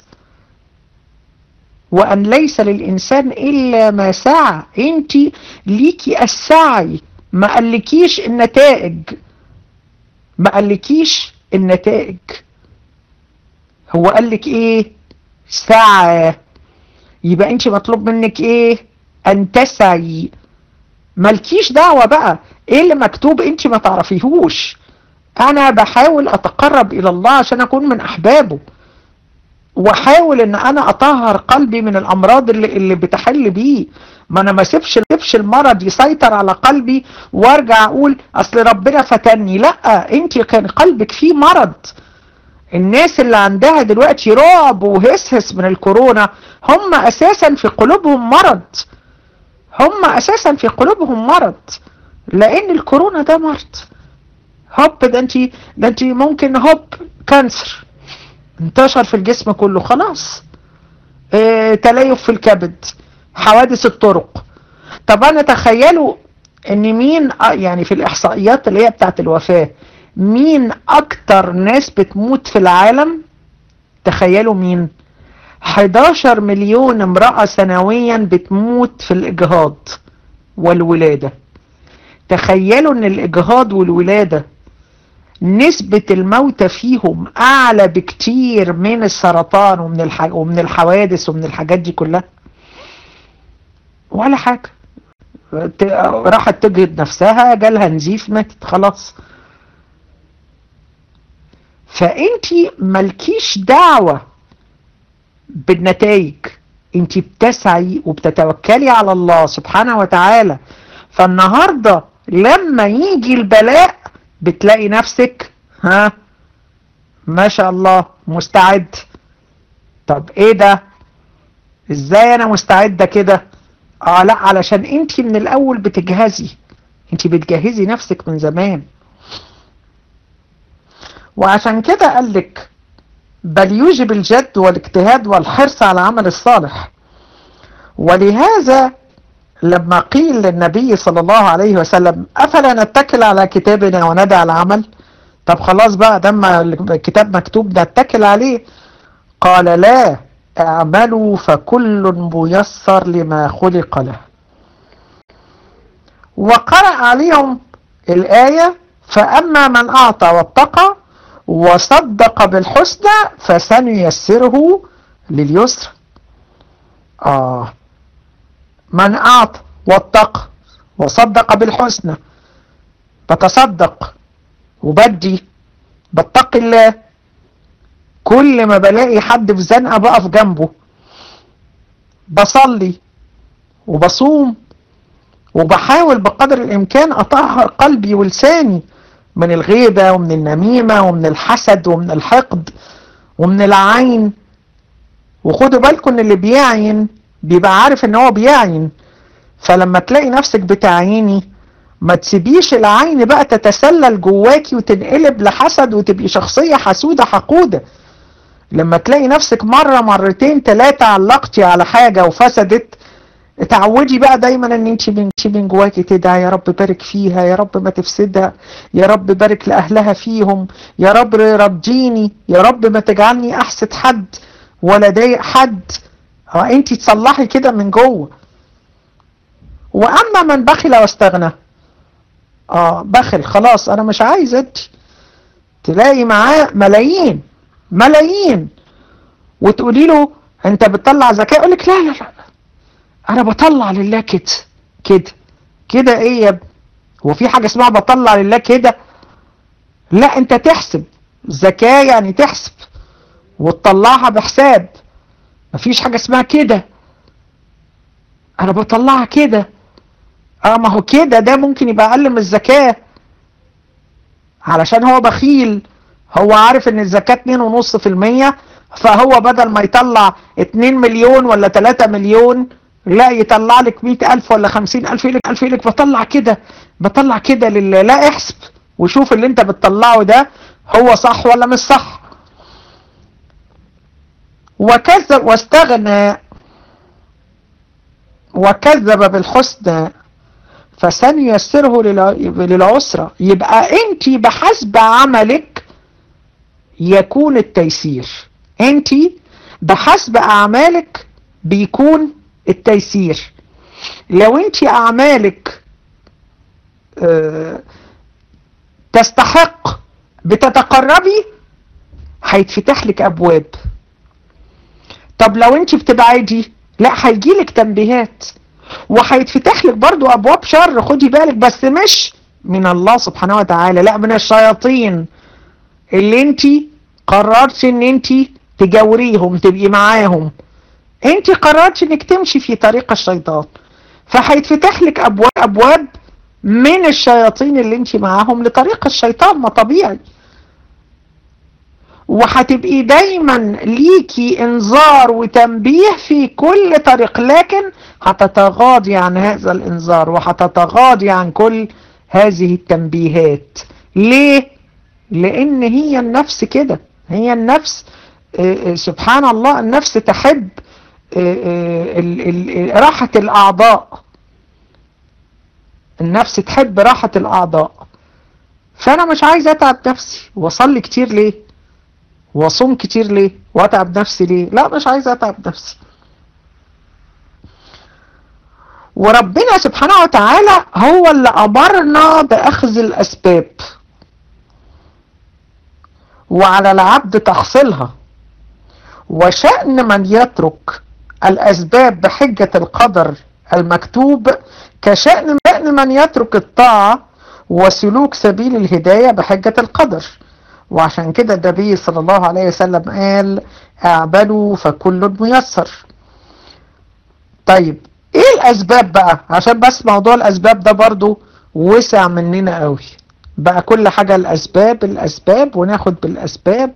وأن ليس للإنسان إلا ما سعى أنت ليكي السعي ما قالكيش النتائج ما قالكيش النتائج هو قالك إيه سعى يبقى أنت مطلوب منك إيه أن تسعي مالكيش دعوة بقى إيه اللي مكتوب أنت ما تعرفيهوش أنا بحاول أتقرب إلى الله عشان أكون من أحبابه واحاول ان انا اطهر قلبي من الامراض اللي, اللي بتحل بيه ما انا ما سيبش سيبش المرض يسيطر على قلبي وارجع اقول اصل ربنا فتني لا انت كان قلبك فيه مرض الناس اللي عندها دلوقتي رعب وهسهس من الكورونا هم اساسا في قلوبهم مرض هم اساسا في قلوبهم مرض لان الكورونا ده مرض هوب ده انت ده انت ممكن هوب كانسر انتشر في الجسم كله خلاص اه تليف في الكبد حوادث الطرق طب انا تخيلوا ان مين يعني في الاحصائيات اللي هي بتاعت الوفاة مين اكتر ناس بتموت في العالم تخيلوا مين 11 مليون امرأة سنويا بتموت في الاجهاض والولادة تخيلوا ان الاجهاض والولادة نسبة الموتى فيهم أعلى بكتير من السرطان ومن, الح... ومن الحوادث ومن الحاجات دي كلها ولا حاجة راحت تجهد نفسها جالها نزيف ماتت خلاص فانت ملكيش دعوة بالنتائج انت بتسعي وبتتوكلي على الله سبحانه وتعالى فالنهاردة لما يجي البلاء بتلاقي نفسك ها ما شاء الله مستعد طب ايه ده ازاي انا مستعدة كده اه لا علشان انت من الاول بتجهزي انت بتجهزي نفسك من زمان وعشان كده قال لك بل يوجب الجد والاجتهاد والحرص على العمل الصالح ولهذا لما قيل للنبي صلى الله عليه وسلم أفلا نتكل على كتابنا وندع العمل طب خلاص بقى دم الكتاب مكتوب نتكل عليه قال لا اعملوا فكل ميسر لما خلق له وقرأ عليهم الآية فأما من أعطى واتقى وصدق بالحسنى فسنيسره لليسر آه من أعطى واتقى وصدق بالحسنى بتصدق وبدي بتقي الله كل ما بلاقي حد في زنقة بقف جنبه بصلي وبصوم وبحاول بقدر الإمكان أطهر قلبي ولساني من الغيبة ومن النميمة ومن الحسد ومن الحقد ومن العين وخدوا بالكم ان اللي بيعين بيبقى عارف ان هو بيعين فلما تلاقي نفسك بتعيني ما تسيبيش العين بقى تتسلل جواكي وتنقلب لحسد وتبقي شخصية حسودة حقودة لما تلاقي نفسك مرة مرتين ثلاثة علقتي على حاجة وفسدت اتعودي بقى دايما ان انت من من جواكي تدعي يا رب بارك فيها يا رب ما تفسدها يا رب بارك لاهلها فيهم يا رب رضيني يا رب ما تجعلني احسد حد ولا ضايق حد اه انت تصلحي كده من جوه واما من بخل واستغنى اه بخل خلاص انا مش عايز ادي تلاقي معاه ملايين ملايين وتقولي له انت بتطلع زكاه يقول لك لا لا لا انا بطلع لله كده كده كده ايه يا ابني هو في حاجه اسمها بطلع لله كده لا انت تحسب زكاه يعني تحسب وتطلعها بحساب مفيش حاجه اسمها كده انا بطلعها كده اه ما هو كده ده ممكن يبقى اقل من الزكاه علشان هو بخيل هو عارف ان الزكاه 2.5% فهو بدل ما يطلع 2 مليون ولا 3 مليون لا يطلع لك 100000 ولا 50000 يقول لك 1000 يقول لك بطلع كده بطلع كده لله لا احسب وشوف اللي انت بتطلعه ده هو صح ولا مش صح وكذب واستغنى وكذب بالحسنى فسنيسره للعسرة يبقى انت بحسب عملك يكون التيسير انت بحسب اعمالك بيكون التيسير لو انت اعمالك اه تستحق بتتقربي هيتفتح لك ابواب طب لو انت بتبعدي لا هيجيلك تنبيهات وهيتفتح لك برضو ابواب شر خدي بالك بس مش من الله سبحانه وتعالى لا من الشياطين اللي انت قررت ان انت تجاوريهم تبقي معاهم انت قررت انك تمشي في طريق الشيطان فهيتفتح لك ابواب ابواب من الشياطين اللي انت معاهم لطريق الشيطان ما طبيعي وهتبقي دايما ليكي انذار وتنبيه في كل طريق لكن هتتغاضي عن هذا الانذار وهتتغاضي عن كل هذه التنبيهات ليه لان هي النفس كده هي النفس سبحان الله النفس تحب راحة الاعضاء النفس تحب راحة الاعضاء فانا مش عايز اتعب نفسي واصلي كتير ليه واصوم كتير ليه واتعب نفسي ليه لا مش عايز اتعب نفسي وربنا سبحانه وتعالى هو اللي امرنا باخذ الاسباب وعلى العبد تحصيلها وشأن من يترك الاسباب بحجة القدر المكتوب كشأن من يترك الطاعة وسلوك سبيل الهداية بحجة القدر وعشان كده النبي صلى الله عليه وسلم قال اعملوا فكل ميسر طيب ايه الاسباب بقى عشان بس موضوع الاسباب ده برضو وسع مننا قوي بقى كل حاجة الاسباب الاسباب وناخد بالاسباب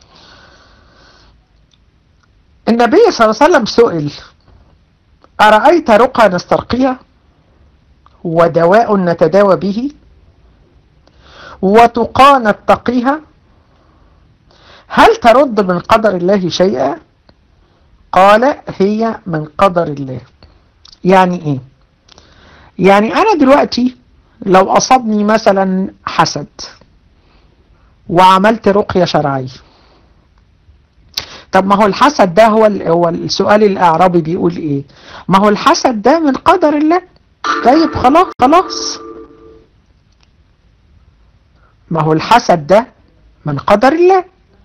النبي صلى الله عليه وسلم سئل أرأيت رقى نسترقيها ودواء نتداوى به وتقى نتقيها هل ترد من قدر الله شيئا قال هي من قدر الله يعني ايه يعني انا دلوقتي لو اصابني مثلا حسد وعملت رقية شرعية طب ما هو الحسد ده هو هو السؤال الاعرابي بيقول ايه ما هو الحسد ده من قدر الله طيب خلاص خلاص ما هو الحسد ده من قدر الله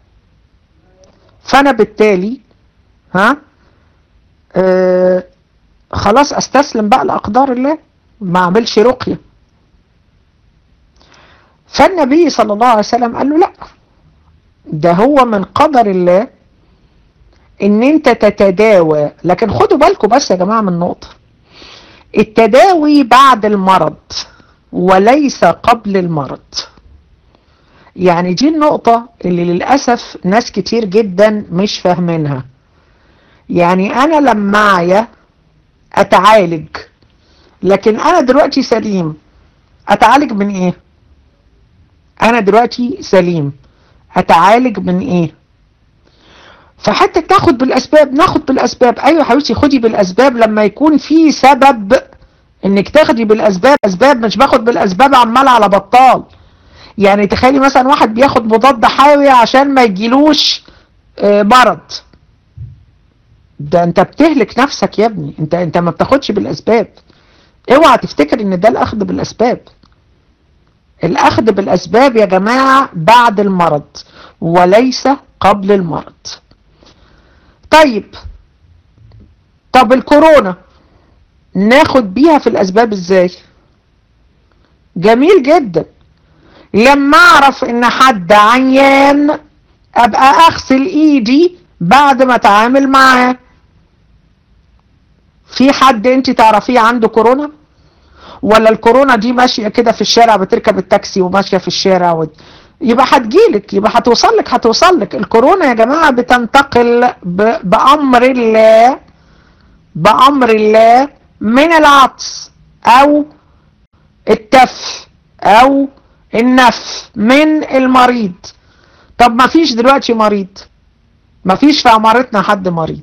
فانا بالتالي ها آه خلاص استسلم بقى لاقدار الله ما اعملش رقيه فالنبي صلى الله عليه وسلم قال له لا ده هو من قدر الله ان انت تتداوى لكن خدوا بالكم بس يا جماعة من نقطة التداوي بعد المرض وليس قبل المرض يعني دي النقطة اللي للأسف ناس كتير جدا مش فاهمينها يعني أنا لما معايا أتعالج لكن أنا دلوقتي سليم أتعالج من إيه؟ أنا دلوقتي سليم أتعالج من إيه؟ فحتى تاخد بالاسباب ناخد بالاسباب ايوه يا حبيبتي خدي بالاسباب لما يكون في سبب انك تاخدي بالاسباب اسباب مش باخد بالاسباب عمال على بطال يعني تخيلي مثلا واحد بياخد مضاد حيوي عشان ما يجيلوش مرض ده انت بتهلك نفسك يا ابني انت انت ما بتاخدش بالاسباب اوعى تفتكر ان ده الاخذ بالاسباب الاخذ بالاسباب يا جماعة بعد المرض وليس قبل المرض طيب طب الكورونا ناخد بيها في الاسباب ازاي جميل جدا لما اعرف ان حد عيان ابقى اغسل ايدي بعد ما اتعامل معاه في حد انت تعرفيه عنده كورونا ولا الكورونا دي ماشيه كده في الشارع بتركب التاكسي وماشيه في الشارع و... يبقى هتجيلك يبقى هتوصل لك هتوصل لك الكورونا يا جماعه بتنتقل ب... بامر الله بامر الله من العطس او التف او النف من المريض طب ما فيش دلوقتي مريض ما فيش في عمارتنا حد مريض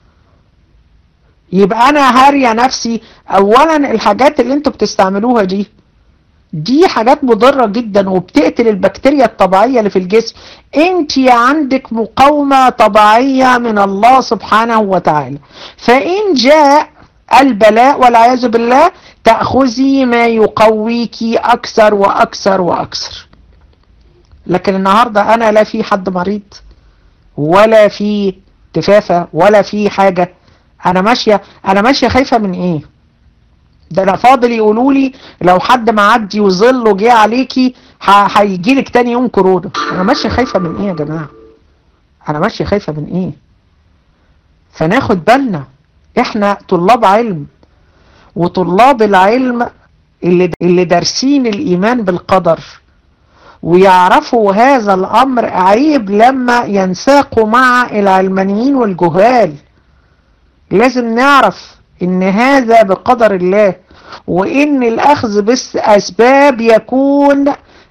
يبقى انا هاريه نفسي اولا الحاجات اللي انتوا بتستعملوها دي دي حاجات مضرة جدا وبتقتل البكتيريا الطبيعية اللي في الجسم انت عندك مقاومة طبيعية من الله سبحانه وتعالى فان جاء البلاء والعياذ بالله تأخذي ما يقويك اكثر واكثر واكثر لكن النهاردة انا لا في حد مريض ولا في تفافة ولا في حاجة انا ماشية انا ماشية خايفة من ايه ده انا فاضل يقولوا لي لو حد معدي وظله جه عليكي هيجي لك تاني يوم كورونا انا ماشيه خايفه من ايه يا جماعه انا ماشيه خايفه من ايه فناخد بالنا احنا طلاب علم وطلاب العلم اللي اللي دارسين الايمان بالقدر ويعرفوا هذا الامر عيب لما ينساقوا مع العلمانيين والجهال لازم نعرف ان هذا بقدر الله وان الاخذ بالاسباب يكون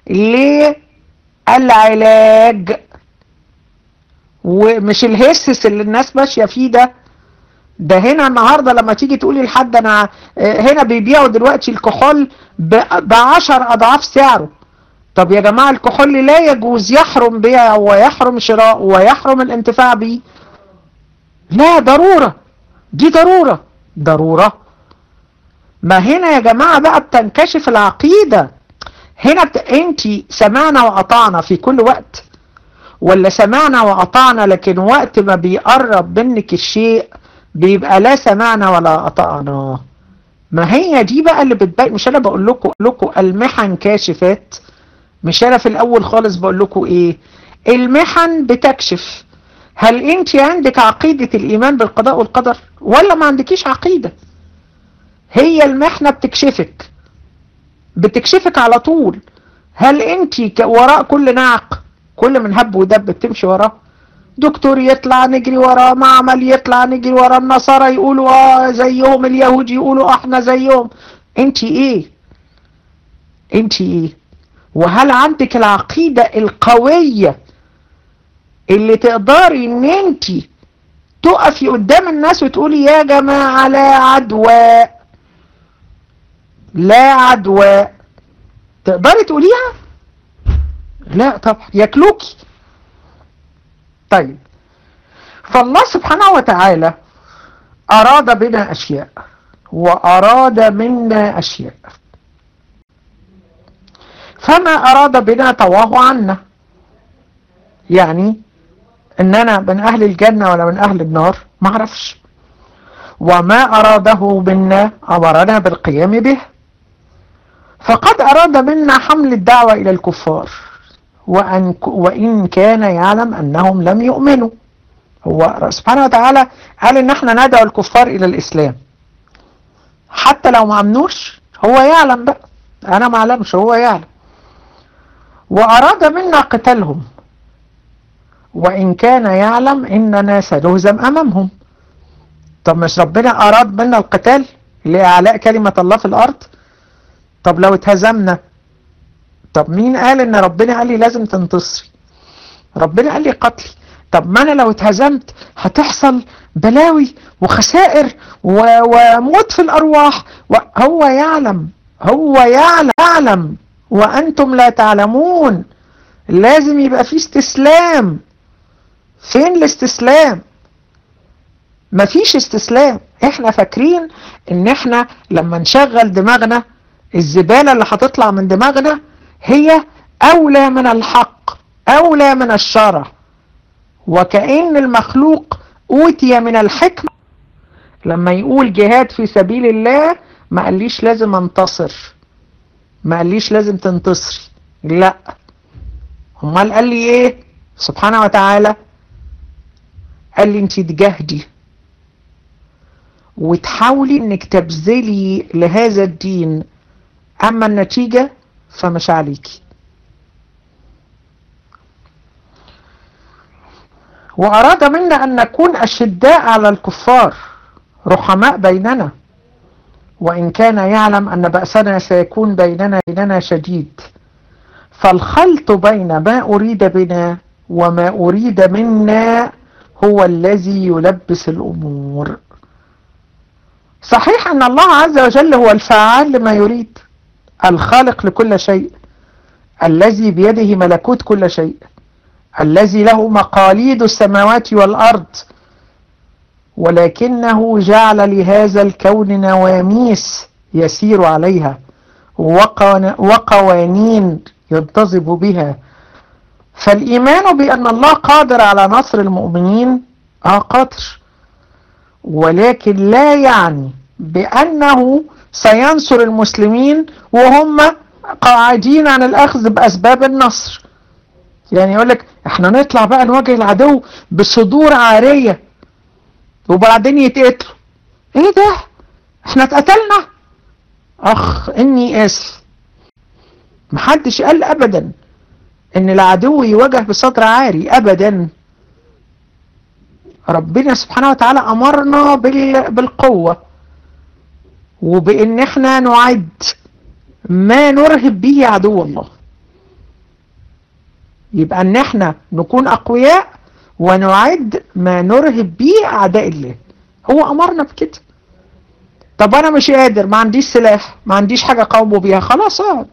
للعلاج ومش الهسس اللي الناس ماشيه فيه ده ده هنا النهارده لما تيجي تقولي لحد انا هنا بيبيعوا دلوقتي الكحول بعشر اضعاف سعره طب يا جماعه الكحول لا يجوز يحرم بيعه ويحرم شراءه ويحرم الانتفاع به لا ضروره دي ضروره ضرورة ما هنا يا جماعة بقى بتنكشف العقيدة هنا بت... انت سمعنا وأطعنا في كل وقت ولا سمعنا وأطعنا لكن وقت ما بيقرب منك الشيء بيبقى لا سمعنا ولا أطعنا ما هي دي بقى اللي بتبين مش انا بقول لكم لكم المحن كاشفات مش انا في الاول خالص بقول لكم ايه المحن بتكشف هل انت عندك عقيدة الايمان بالقضاء والقدر ولا ما عندكيش عقيدة هي المحنة بتكشفك بتكشفك على طول هل انت وراء كل نعق كل من هب ودب بتمشي وراه دكتور يطلع نجري وراه معمل يطلع نجري وراه النصارى يقولوا اه زيهم اليهود يقولوا احنا زيهم انت ايه انت ايه وهل عندك العقيدة القوية اللي تقدري ان انت تقفي قدام الناس وتقولي يا جماعة لا عدوى لا عدوى تقدري تقوليها لا طبعا ياكلوكي طيب فالله سبحانه وتعالى أراد بنا أشياء وأراد منا أشياء فما أراد بنا طواه عنا يعني ان انا من اهل الجنة ولا من اهل النار ما اعرفش وما اراده منا امرنا بالقيام به فقد اراد منا حمل الدعوة الى الكفار وأن, وان كان يعلم انهم لم يؤمنوا هو سبحانه وتعالى قال ان احنا ندعو الكفار الى الاسلام حتى لو ما امنوش هو يعلم بقى انا ما اعلمش هو يعلم واراد منا قتالهم وإن كان يعلم إننا سنهزم أمامهم طب مش ربنا أراد منا القتال لإعلاء كلمة الله في الأرض طب لو اتهزمنا طب مين قال إن ربنا قال لي لازم تنتصري ربنا قال لي قتلي طب ما أنا لو اتهزمت هتحصل بلاوي وخسائر وموت في الأرواح هو يعلم هو يعلم يعلم وأنتم لا تعلمون لازم يبقى في استسلام فين الاستسلام مفيش استسلام احنا فاكرين ان احنا لما نشغل دماغنا الزبالة اللي هتطلع من دماغنا هي اولى من الحق اولى من الشرع وكأن المخلوق اوتي من الحكمة لما يقول جهاد في سبيل الله ما قاليش لازم انتصر ما قاليش لازم تنتصري لا امال قال لي ايه سبحانه وتعالى قال لي انت تجاهدي وتحاولي انك تبذلي لهذا الدين اما النتيجة فمش عليكي واراد منا ان نكون اشداء على الكفار رحماء بيننا وان كان يعلم ان بأسنا سيكون بيننا بيننا شديد فالخلط بين ما اريد بنا وما اريد منا هو الذي يلبس الأمور صحيح أن الله عز وجل هو الفعال لما يريد الخالق لكل شيء الذي بيده ملكوت كل شيء الذي له مقاليد السماوات والأرض ولكنه جعل لهذا الكون نواميس يسير عليها وقوانين ينتظب بها فالإيمان بأن الله قادر على نصر المؤمنين آه قادر ولكن لا يعني بأنه سينصر المسلمين وهم قاعدين عن الأخذ بأسباب النصر يعني يقول لك احنا نطلع بقى نواجه العدو بصدور عارية وبعدين يتقتلوا ايه ده احنا اتقتلنا اخ اني اسف محدش قال ابدا ان العدو يواجه بصدر عاري ابدا ربنا سبحانه وتعالى امرنا بالقوة وبان احنا نعد ما نرهب به عدو الله يبقى ان احنا نكون اقوياء ونعد ما نرهب به اعداء الله هو امرنا بكده طب انا مش قادر ما عنديش سلاح ما عنديش حاجة قومه بيها خلاص اقعد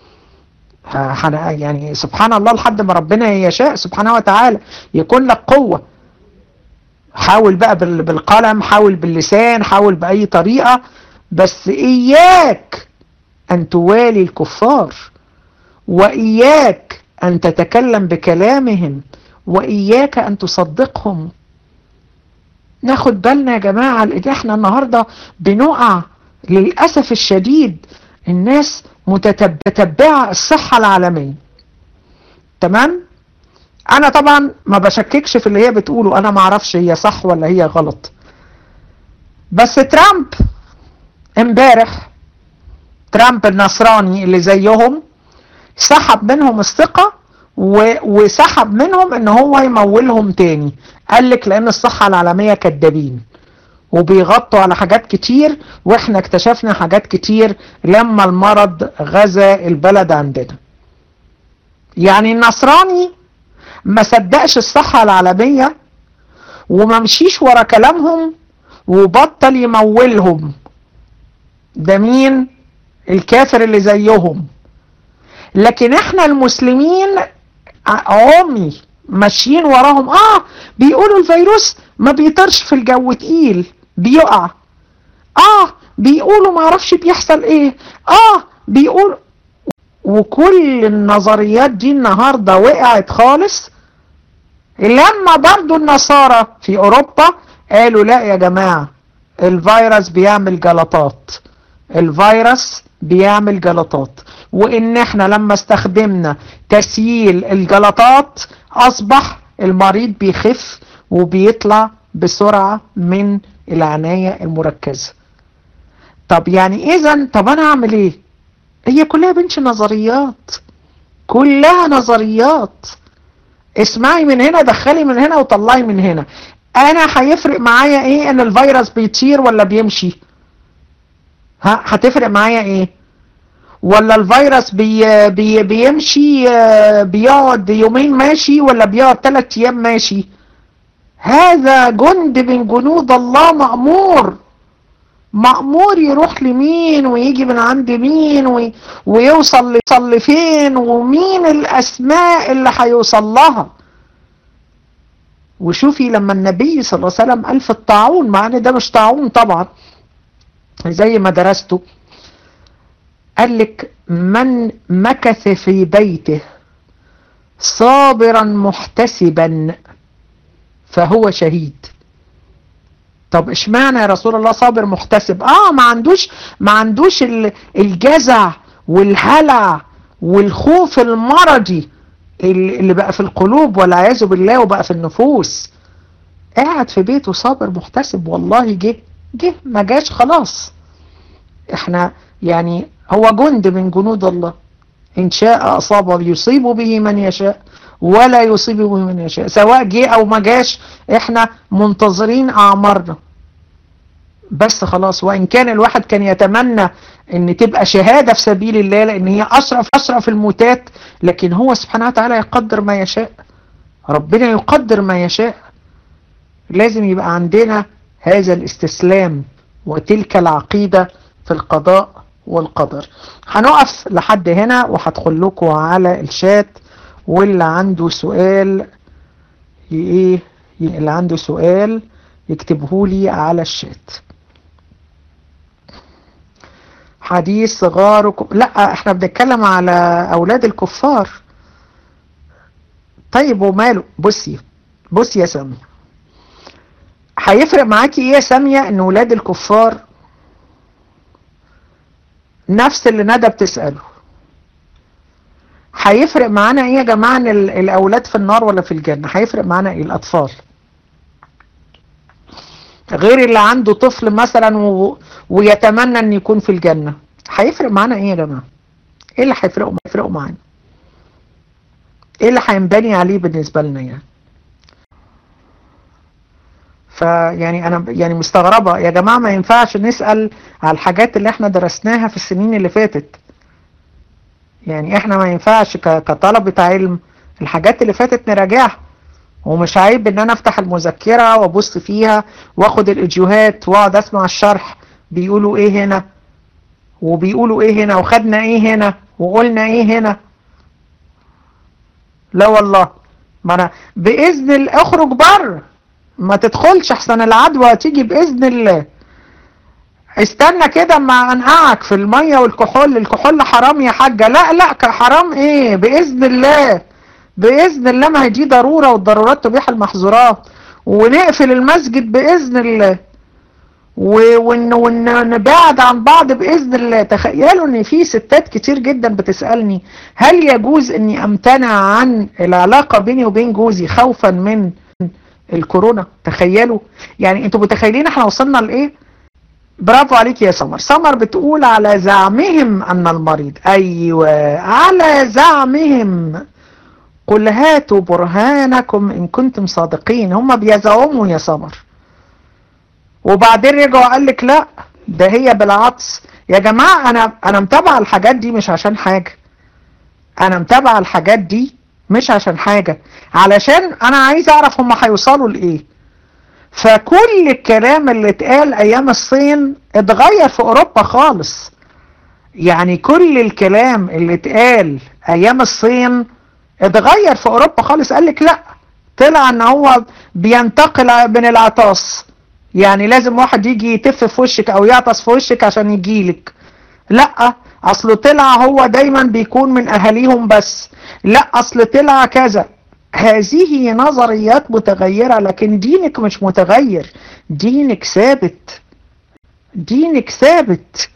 يعني سبحان الله لحد ما ربنا يشاء سبحانه وتعالى يكون لك قوة حاول بقى بالقلم حاول باللسان حاول بأي طريقة بس إياك أن توالي الكفار وإياك أن تتكلم بكلامهم وإياك أن تصدقهم ناخد بالنا يا جماعة لأن احنا النهاردة بنقع للأسف الشديد الناس متتبعة الصحة العالمية تمام انا طبعا ما بشككش في اللي هي بتقوله انا ما اعرفش هي صح ولا هي غلط بس ترامب امبارح ترامب النصراني اللي زيهم سحب منهم الثقة وسحب منهم ان هو يمولهم تاني قال لك لان الصحة العالمية كدابين وبيغطوا على حاجات كتير واحنا اكتشفنا حاجات كتير لما المرض غزا البلد عندنا يعني النصراني ما صدقش الصحة العالمية وما مشيش ورا كلامهم وبطل يمولهم ده مين الكافر اللي زيهم لكن احنا المسلمين عمي ماشيين وراهم اه بيقولوا الفيروس ما بيطرش في الجو تقيل بيقع اه بيقولوا ما اعرفش بيحصل ايه اه بيقول وكل النظريات دي النهارده وقعت خالص لما برضو النصارى في اوروبا قالوا لا يا جماعه الفيروس بيعمل جلطات الفيروس بيعمل جلطات وان احنا لما استخدمنا تسييل الجلطات اصبح المريض بيخف وبيطلع بسرعة من العناية المركزة طب يعني اذا طب انا اعمل ايه هي كلها بنش نظريات كلها نظريات اسمعي من هنا دخلي من هنا وطلعي من هنا انا هيفرق معايا ايه ان الفيروس بيطير ولا بيمشي ها هتفرق معايا ايه ولا الفيروس بي بي بيمشي بيقعد يومين ماشي ولا بيقعد ثلاث ايام ماشي هذا جند من جنود الله مأمور مأمور يروح لمين ويجي من عند مين وي ويوصل يوصل لفين ومين الأسماء اللي هيوصل لها وشوفي لما النبي صلى الله عليه وسلم قال في الطاعون مع ان ده مش طاعون طبعا زي ما درسته قال لك من مكث في بيته صابرا محتسبا فهو شهيد طب اشمعنى يا رسول الله صابر محتسب اه ما عندوش ما عندوش الجزع والهلع والخوف المرضي اللي بقى في القلوب والعياذ بالله وبقى في النفوس قاعد في بيته صابر محتسب والله جه جه ما جاش خلاص احنا يعني هو جند من جنود الله إن شاء أصاب يصيب به من يشاء ولا يصيب به من يشاء سواء جه أو ما جاش إحنا منتظرين أعمارنا بس خلاص وإن كان الواحد كان يتمنى إن تبقى شهادة في سبيل الله لأن هي أشرف أشرف الموتات لكن هو سبحانه وتعالى يقدر ما يشاء ربنا يقدر ما يشاء لازم يبقى عندنا هذا الاستسلام وتلك العقيدة في القضاء والقدر هنقف لحد هنا وهدخل لكم على الشات واللي عنده سؤال ايه اللي عنده سؤال يكتبه لي على الشات حديث صغاركم لا احنا بنتكلم على اولاد الكفار طيب وماله بصي بصي يا سامية هيفرق معاكي ايه يا سامية ان ولاد الكفار نفس اللي ندى بتسأله هيفرق معانا ايه يا جماعة ان الاولاد في النار ولا في الجنة هيفرق معانا ايه الاطفال غير اللي عنده طفل مثلا و... ويتمنى ان يكون في الجنة هيفرق معانا ايه يا جماعة ايه اللي هيفرقوا هيفرقوا معانا ايه اللي هينبني عليه بالنسبة لنا يعني فيعني انا يعني مستغربة يا جماعة ما ينفعش نسأل على الحاجات اللي احنا درسناها في السنين اللي فاتت يعني احنا ما ينفعش كطلبة علم الحاجات اللي فاتت نراجعها ومش عيب ان انا افتح المذكرة وابص فيها واخد الاجيوهات واقعد اسمع الشرح بيقولوا ايه هنا وبيقولوا ايه هنا وخدنا ايه هنا وقلنا ايه هنا لا والله ما انا باذن الله اخرج بره ما تدخلش احسن العدوى تيجي باذن الله استنى كده اما انقعك في المية والكحول الكحول حرام يا حاجة لا لا حرام ايه باذن الله باذن الله ما هي دي ضرورة والضرورات تبيح المحظورات ونقفل المسجد باذن الله ونبعد عن بعض بإذن الله تخيلوا ان في ستات كتير جدا بتسألني هل يجوز اني امتنع عن العلاقة بيني وبين جوزي خوفا من الكورونا تخيلوا يعني انتوا متخيلين احنا وصلنا لايه برافو عليك يا سمر سمر بتقول على زعمهم ان المريض ايوه على زعمهم قل هاتوا برهانكم ان كنتم صادقين هم بيزعموا يا سمر وبعدين رجعوا قال لك لا ده هي بالعطس يا جماعة انا انا متابعة الحاجات دي مش عشان حاجة انا متابعة الحاجات دي مش عشان حاجة علشان انا عايز اعرف هم هيوصلوا لايه فكل الكلام اللي اتقال ايام الصين اتغير في اوروبا خالص يعني كل الكلام اللي اتقال ايام الصين اتغير في اوروبا خالص قال لك لا طلع ان هو بينتقل من العطاس يعني لازم واحد يجي يتف في وشك او يعطس في وشك عشان يجيلك لا اصل طلع هو دايما بيكون من اهاليهم بس لا اصل طلع كذا هذه نظريات متغيرة لكن دينك مش متغير دينك ثابت دينك ثابت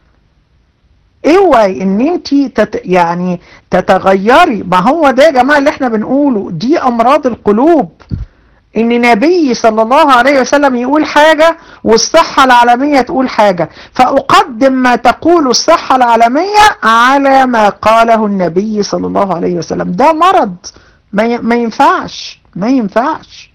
اوعي ان انت تت يعني تتغيري ما هو ده يا جماعه اللي احنا بنقوله دي امراض القلوب ان نبي صلى الله عليه وسلم يقول حاجة والصحة العالمية تقول حاجة فأقدم ما تقول الصحة العالمية على ما قاله النبي صلى الله عليه وسلم ده مرض ما ما ينفعش ما ينفعش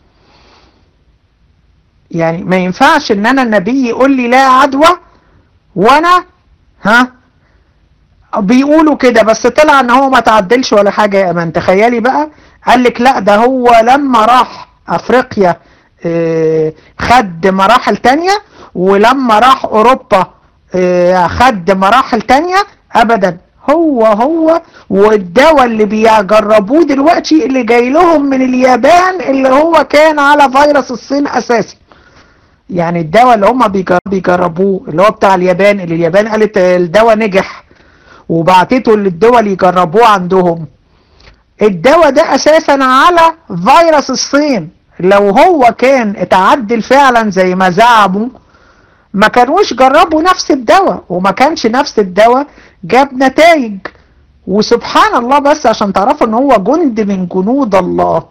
يعني ما ينفعش ان انا النبي يقول لي لا عدوى وانا ها بيقولوا كده بس طلع ان هو ما تعدلش ولا حاجة يا امان تخيلي بقى قال لك لا ده هو لما راح افريقيا اه خد مراحل تانية ولما راح اوروبا اه خد مراحل تانية ابدا هو هو والدواء اللي بيجربوه دلوقتي اللي جاي لهم من اليابان اللي هو كان على فيروس الصين اساسا يعني الدواء اللي هم بيجربوه اللي هو بتاع اليابان اللي اليابان قالت الدواء نجح وبعتته للدول يجربوه عندهم الدواء ده اساسا على فيروس الصين لو هو كان اتعدل فعلا زي ما زعموا ما كانوش جربوا نفس الدواء وما كانش نفس الدواء جاب نتائج وسبحان الله بس عشان تعرفوا ان هو جند من جنود الله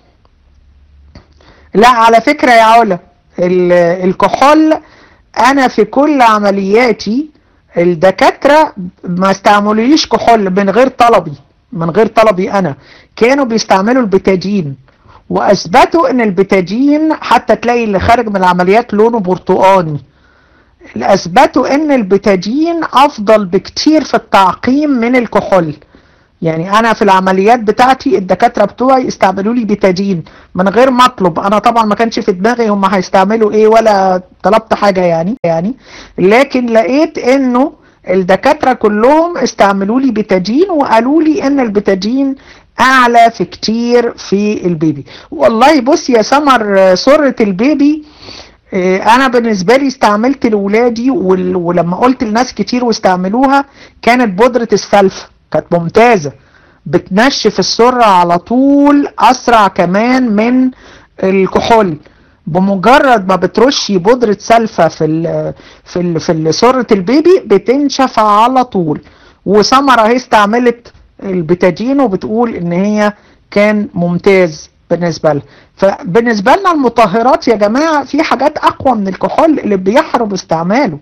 لا على فكرة يا علا الكحول انا في كل عملياتي الدكاترة ما استعملوليش كحول من غير طلبي من غير طلبي انا كانوا بيستعملوا البتادين واثبتوا ان البتادين حتى تلاقي اللي خارج من العمليات لونه برتقاني اثبتوا ان البتادين افضل بكتير في التعقيم من الكحول يعني انا في العمليات بتاعتي الدكاتره بتوعي استعملوا لي بتادين من غير ما اطلب انا طبعا ما كانش في دماغي هم هيستعملوا ايه ولا طلبت حاجه يعني يعني لكن لقيت انه الدكاتره كلهم استعملوا لي بتادين وقالوا لي ان البتادين اعلى في كتير في البيبي والله بص يا سمر سرة البيبي انا بالنسبة لي استعملت لولادي ولما قلت لناس كتير واستعملوها كانت بودرة السلفة كانت ممتازة بتنشف السرة على طول اسرع كمان من الكحول بمجرد ما بترشي بودرة سلفة في ال في ال في سرة البيبي بتنشف على طول وسمرة هي استعملت البتادين وبتقول ان هي كان ممتاز بالنسبة لها فبالنسبة لنا المطهرات يا جماعة في حاجات اقوى من الكحول اللي بيحرم استعماله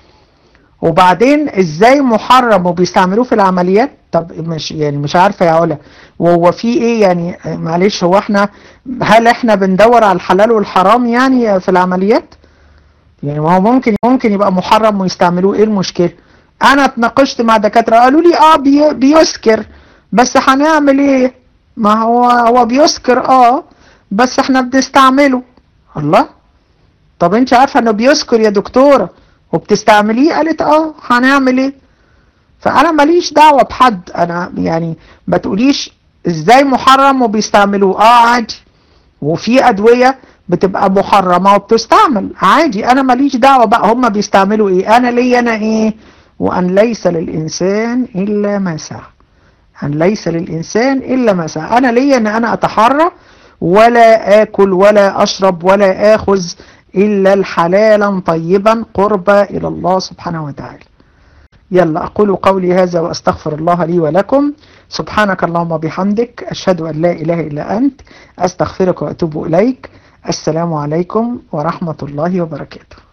وبعدين ازاي محرم وبيستعملوه في العمليات طب مش يعني مش عارفه يا علا وهو في ايه يعني معلش هو احنا هل احنا بندور على الحلال والحرام يعني في العمليات يعني ما هو ممكن ممكن يبقى محرم ويستعملوه ايه المشكله انا اتناقشت مع دكاتره قالوا لي اه بي بيسكر بس هنعمل ايه ما هو هو بيسكر اه بس احنا بنستعمله الله طب انت عارفه انه بيسكر يا دكتوره وبتستعمليه قالت اه هنعمل ايه فانا ماليش دعوه بحد انا يعني ما تقوليش ازاي محرم وبيستعملوه اه عادي وفي ادويه بتبقى محرمه وبتستعمل عادي انا ماليش دعوه بقى هم بيستعملوا ايه انا ليا انا ايه وان ليس للانسان الا ما سعى ان ليس للانسان الا ما سعى انا ليا ان انا اتحرى ولا اكل ولا اشرب ولا اخذ إلا الحلالا طيبا قربا إلى الله سبحانه وتعالى يلا أقول قولي هذا وأستغفر الله لي ولكم سبحانك اللهم بحمدك أشهد أن لا إله إلا أنت أستغفرك وأتوب إليك السلام عليكم ورحمة الله وبركاته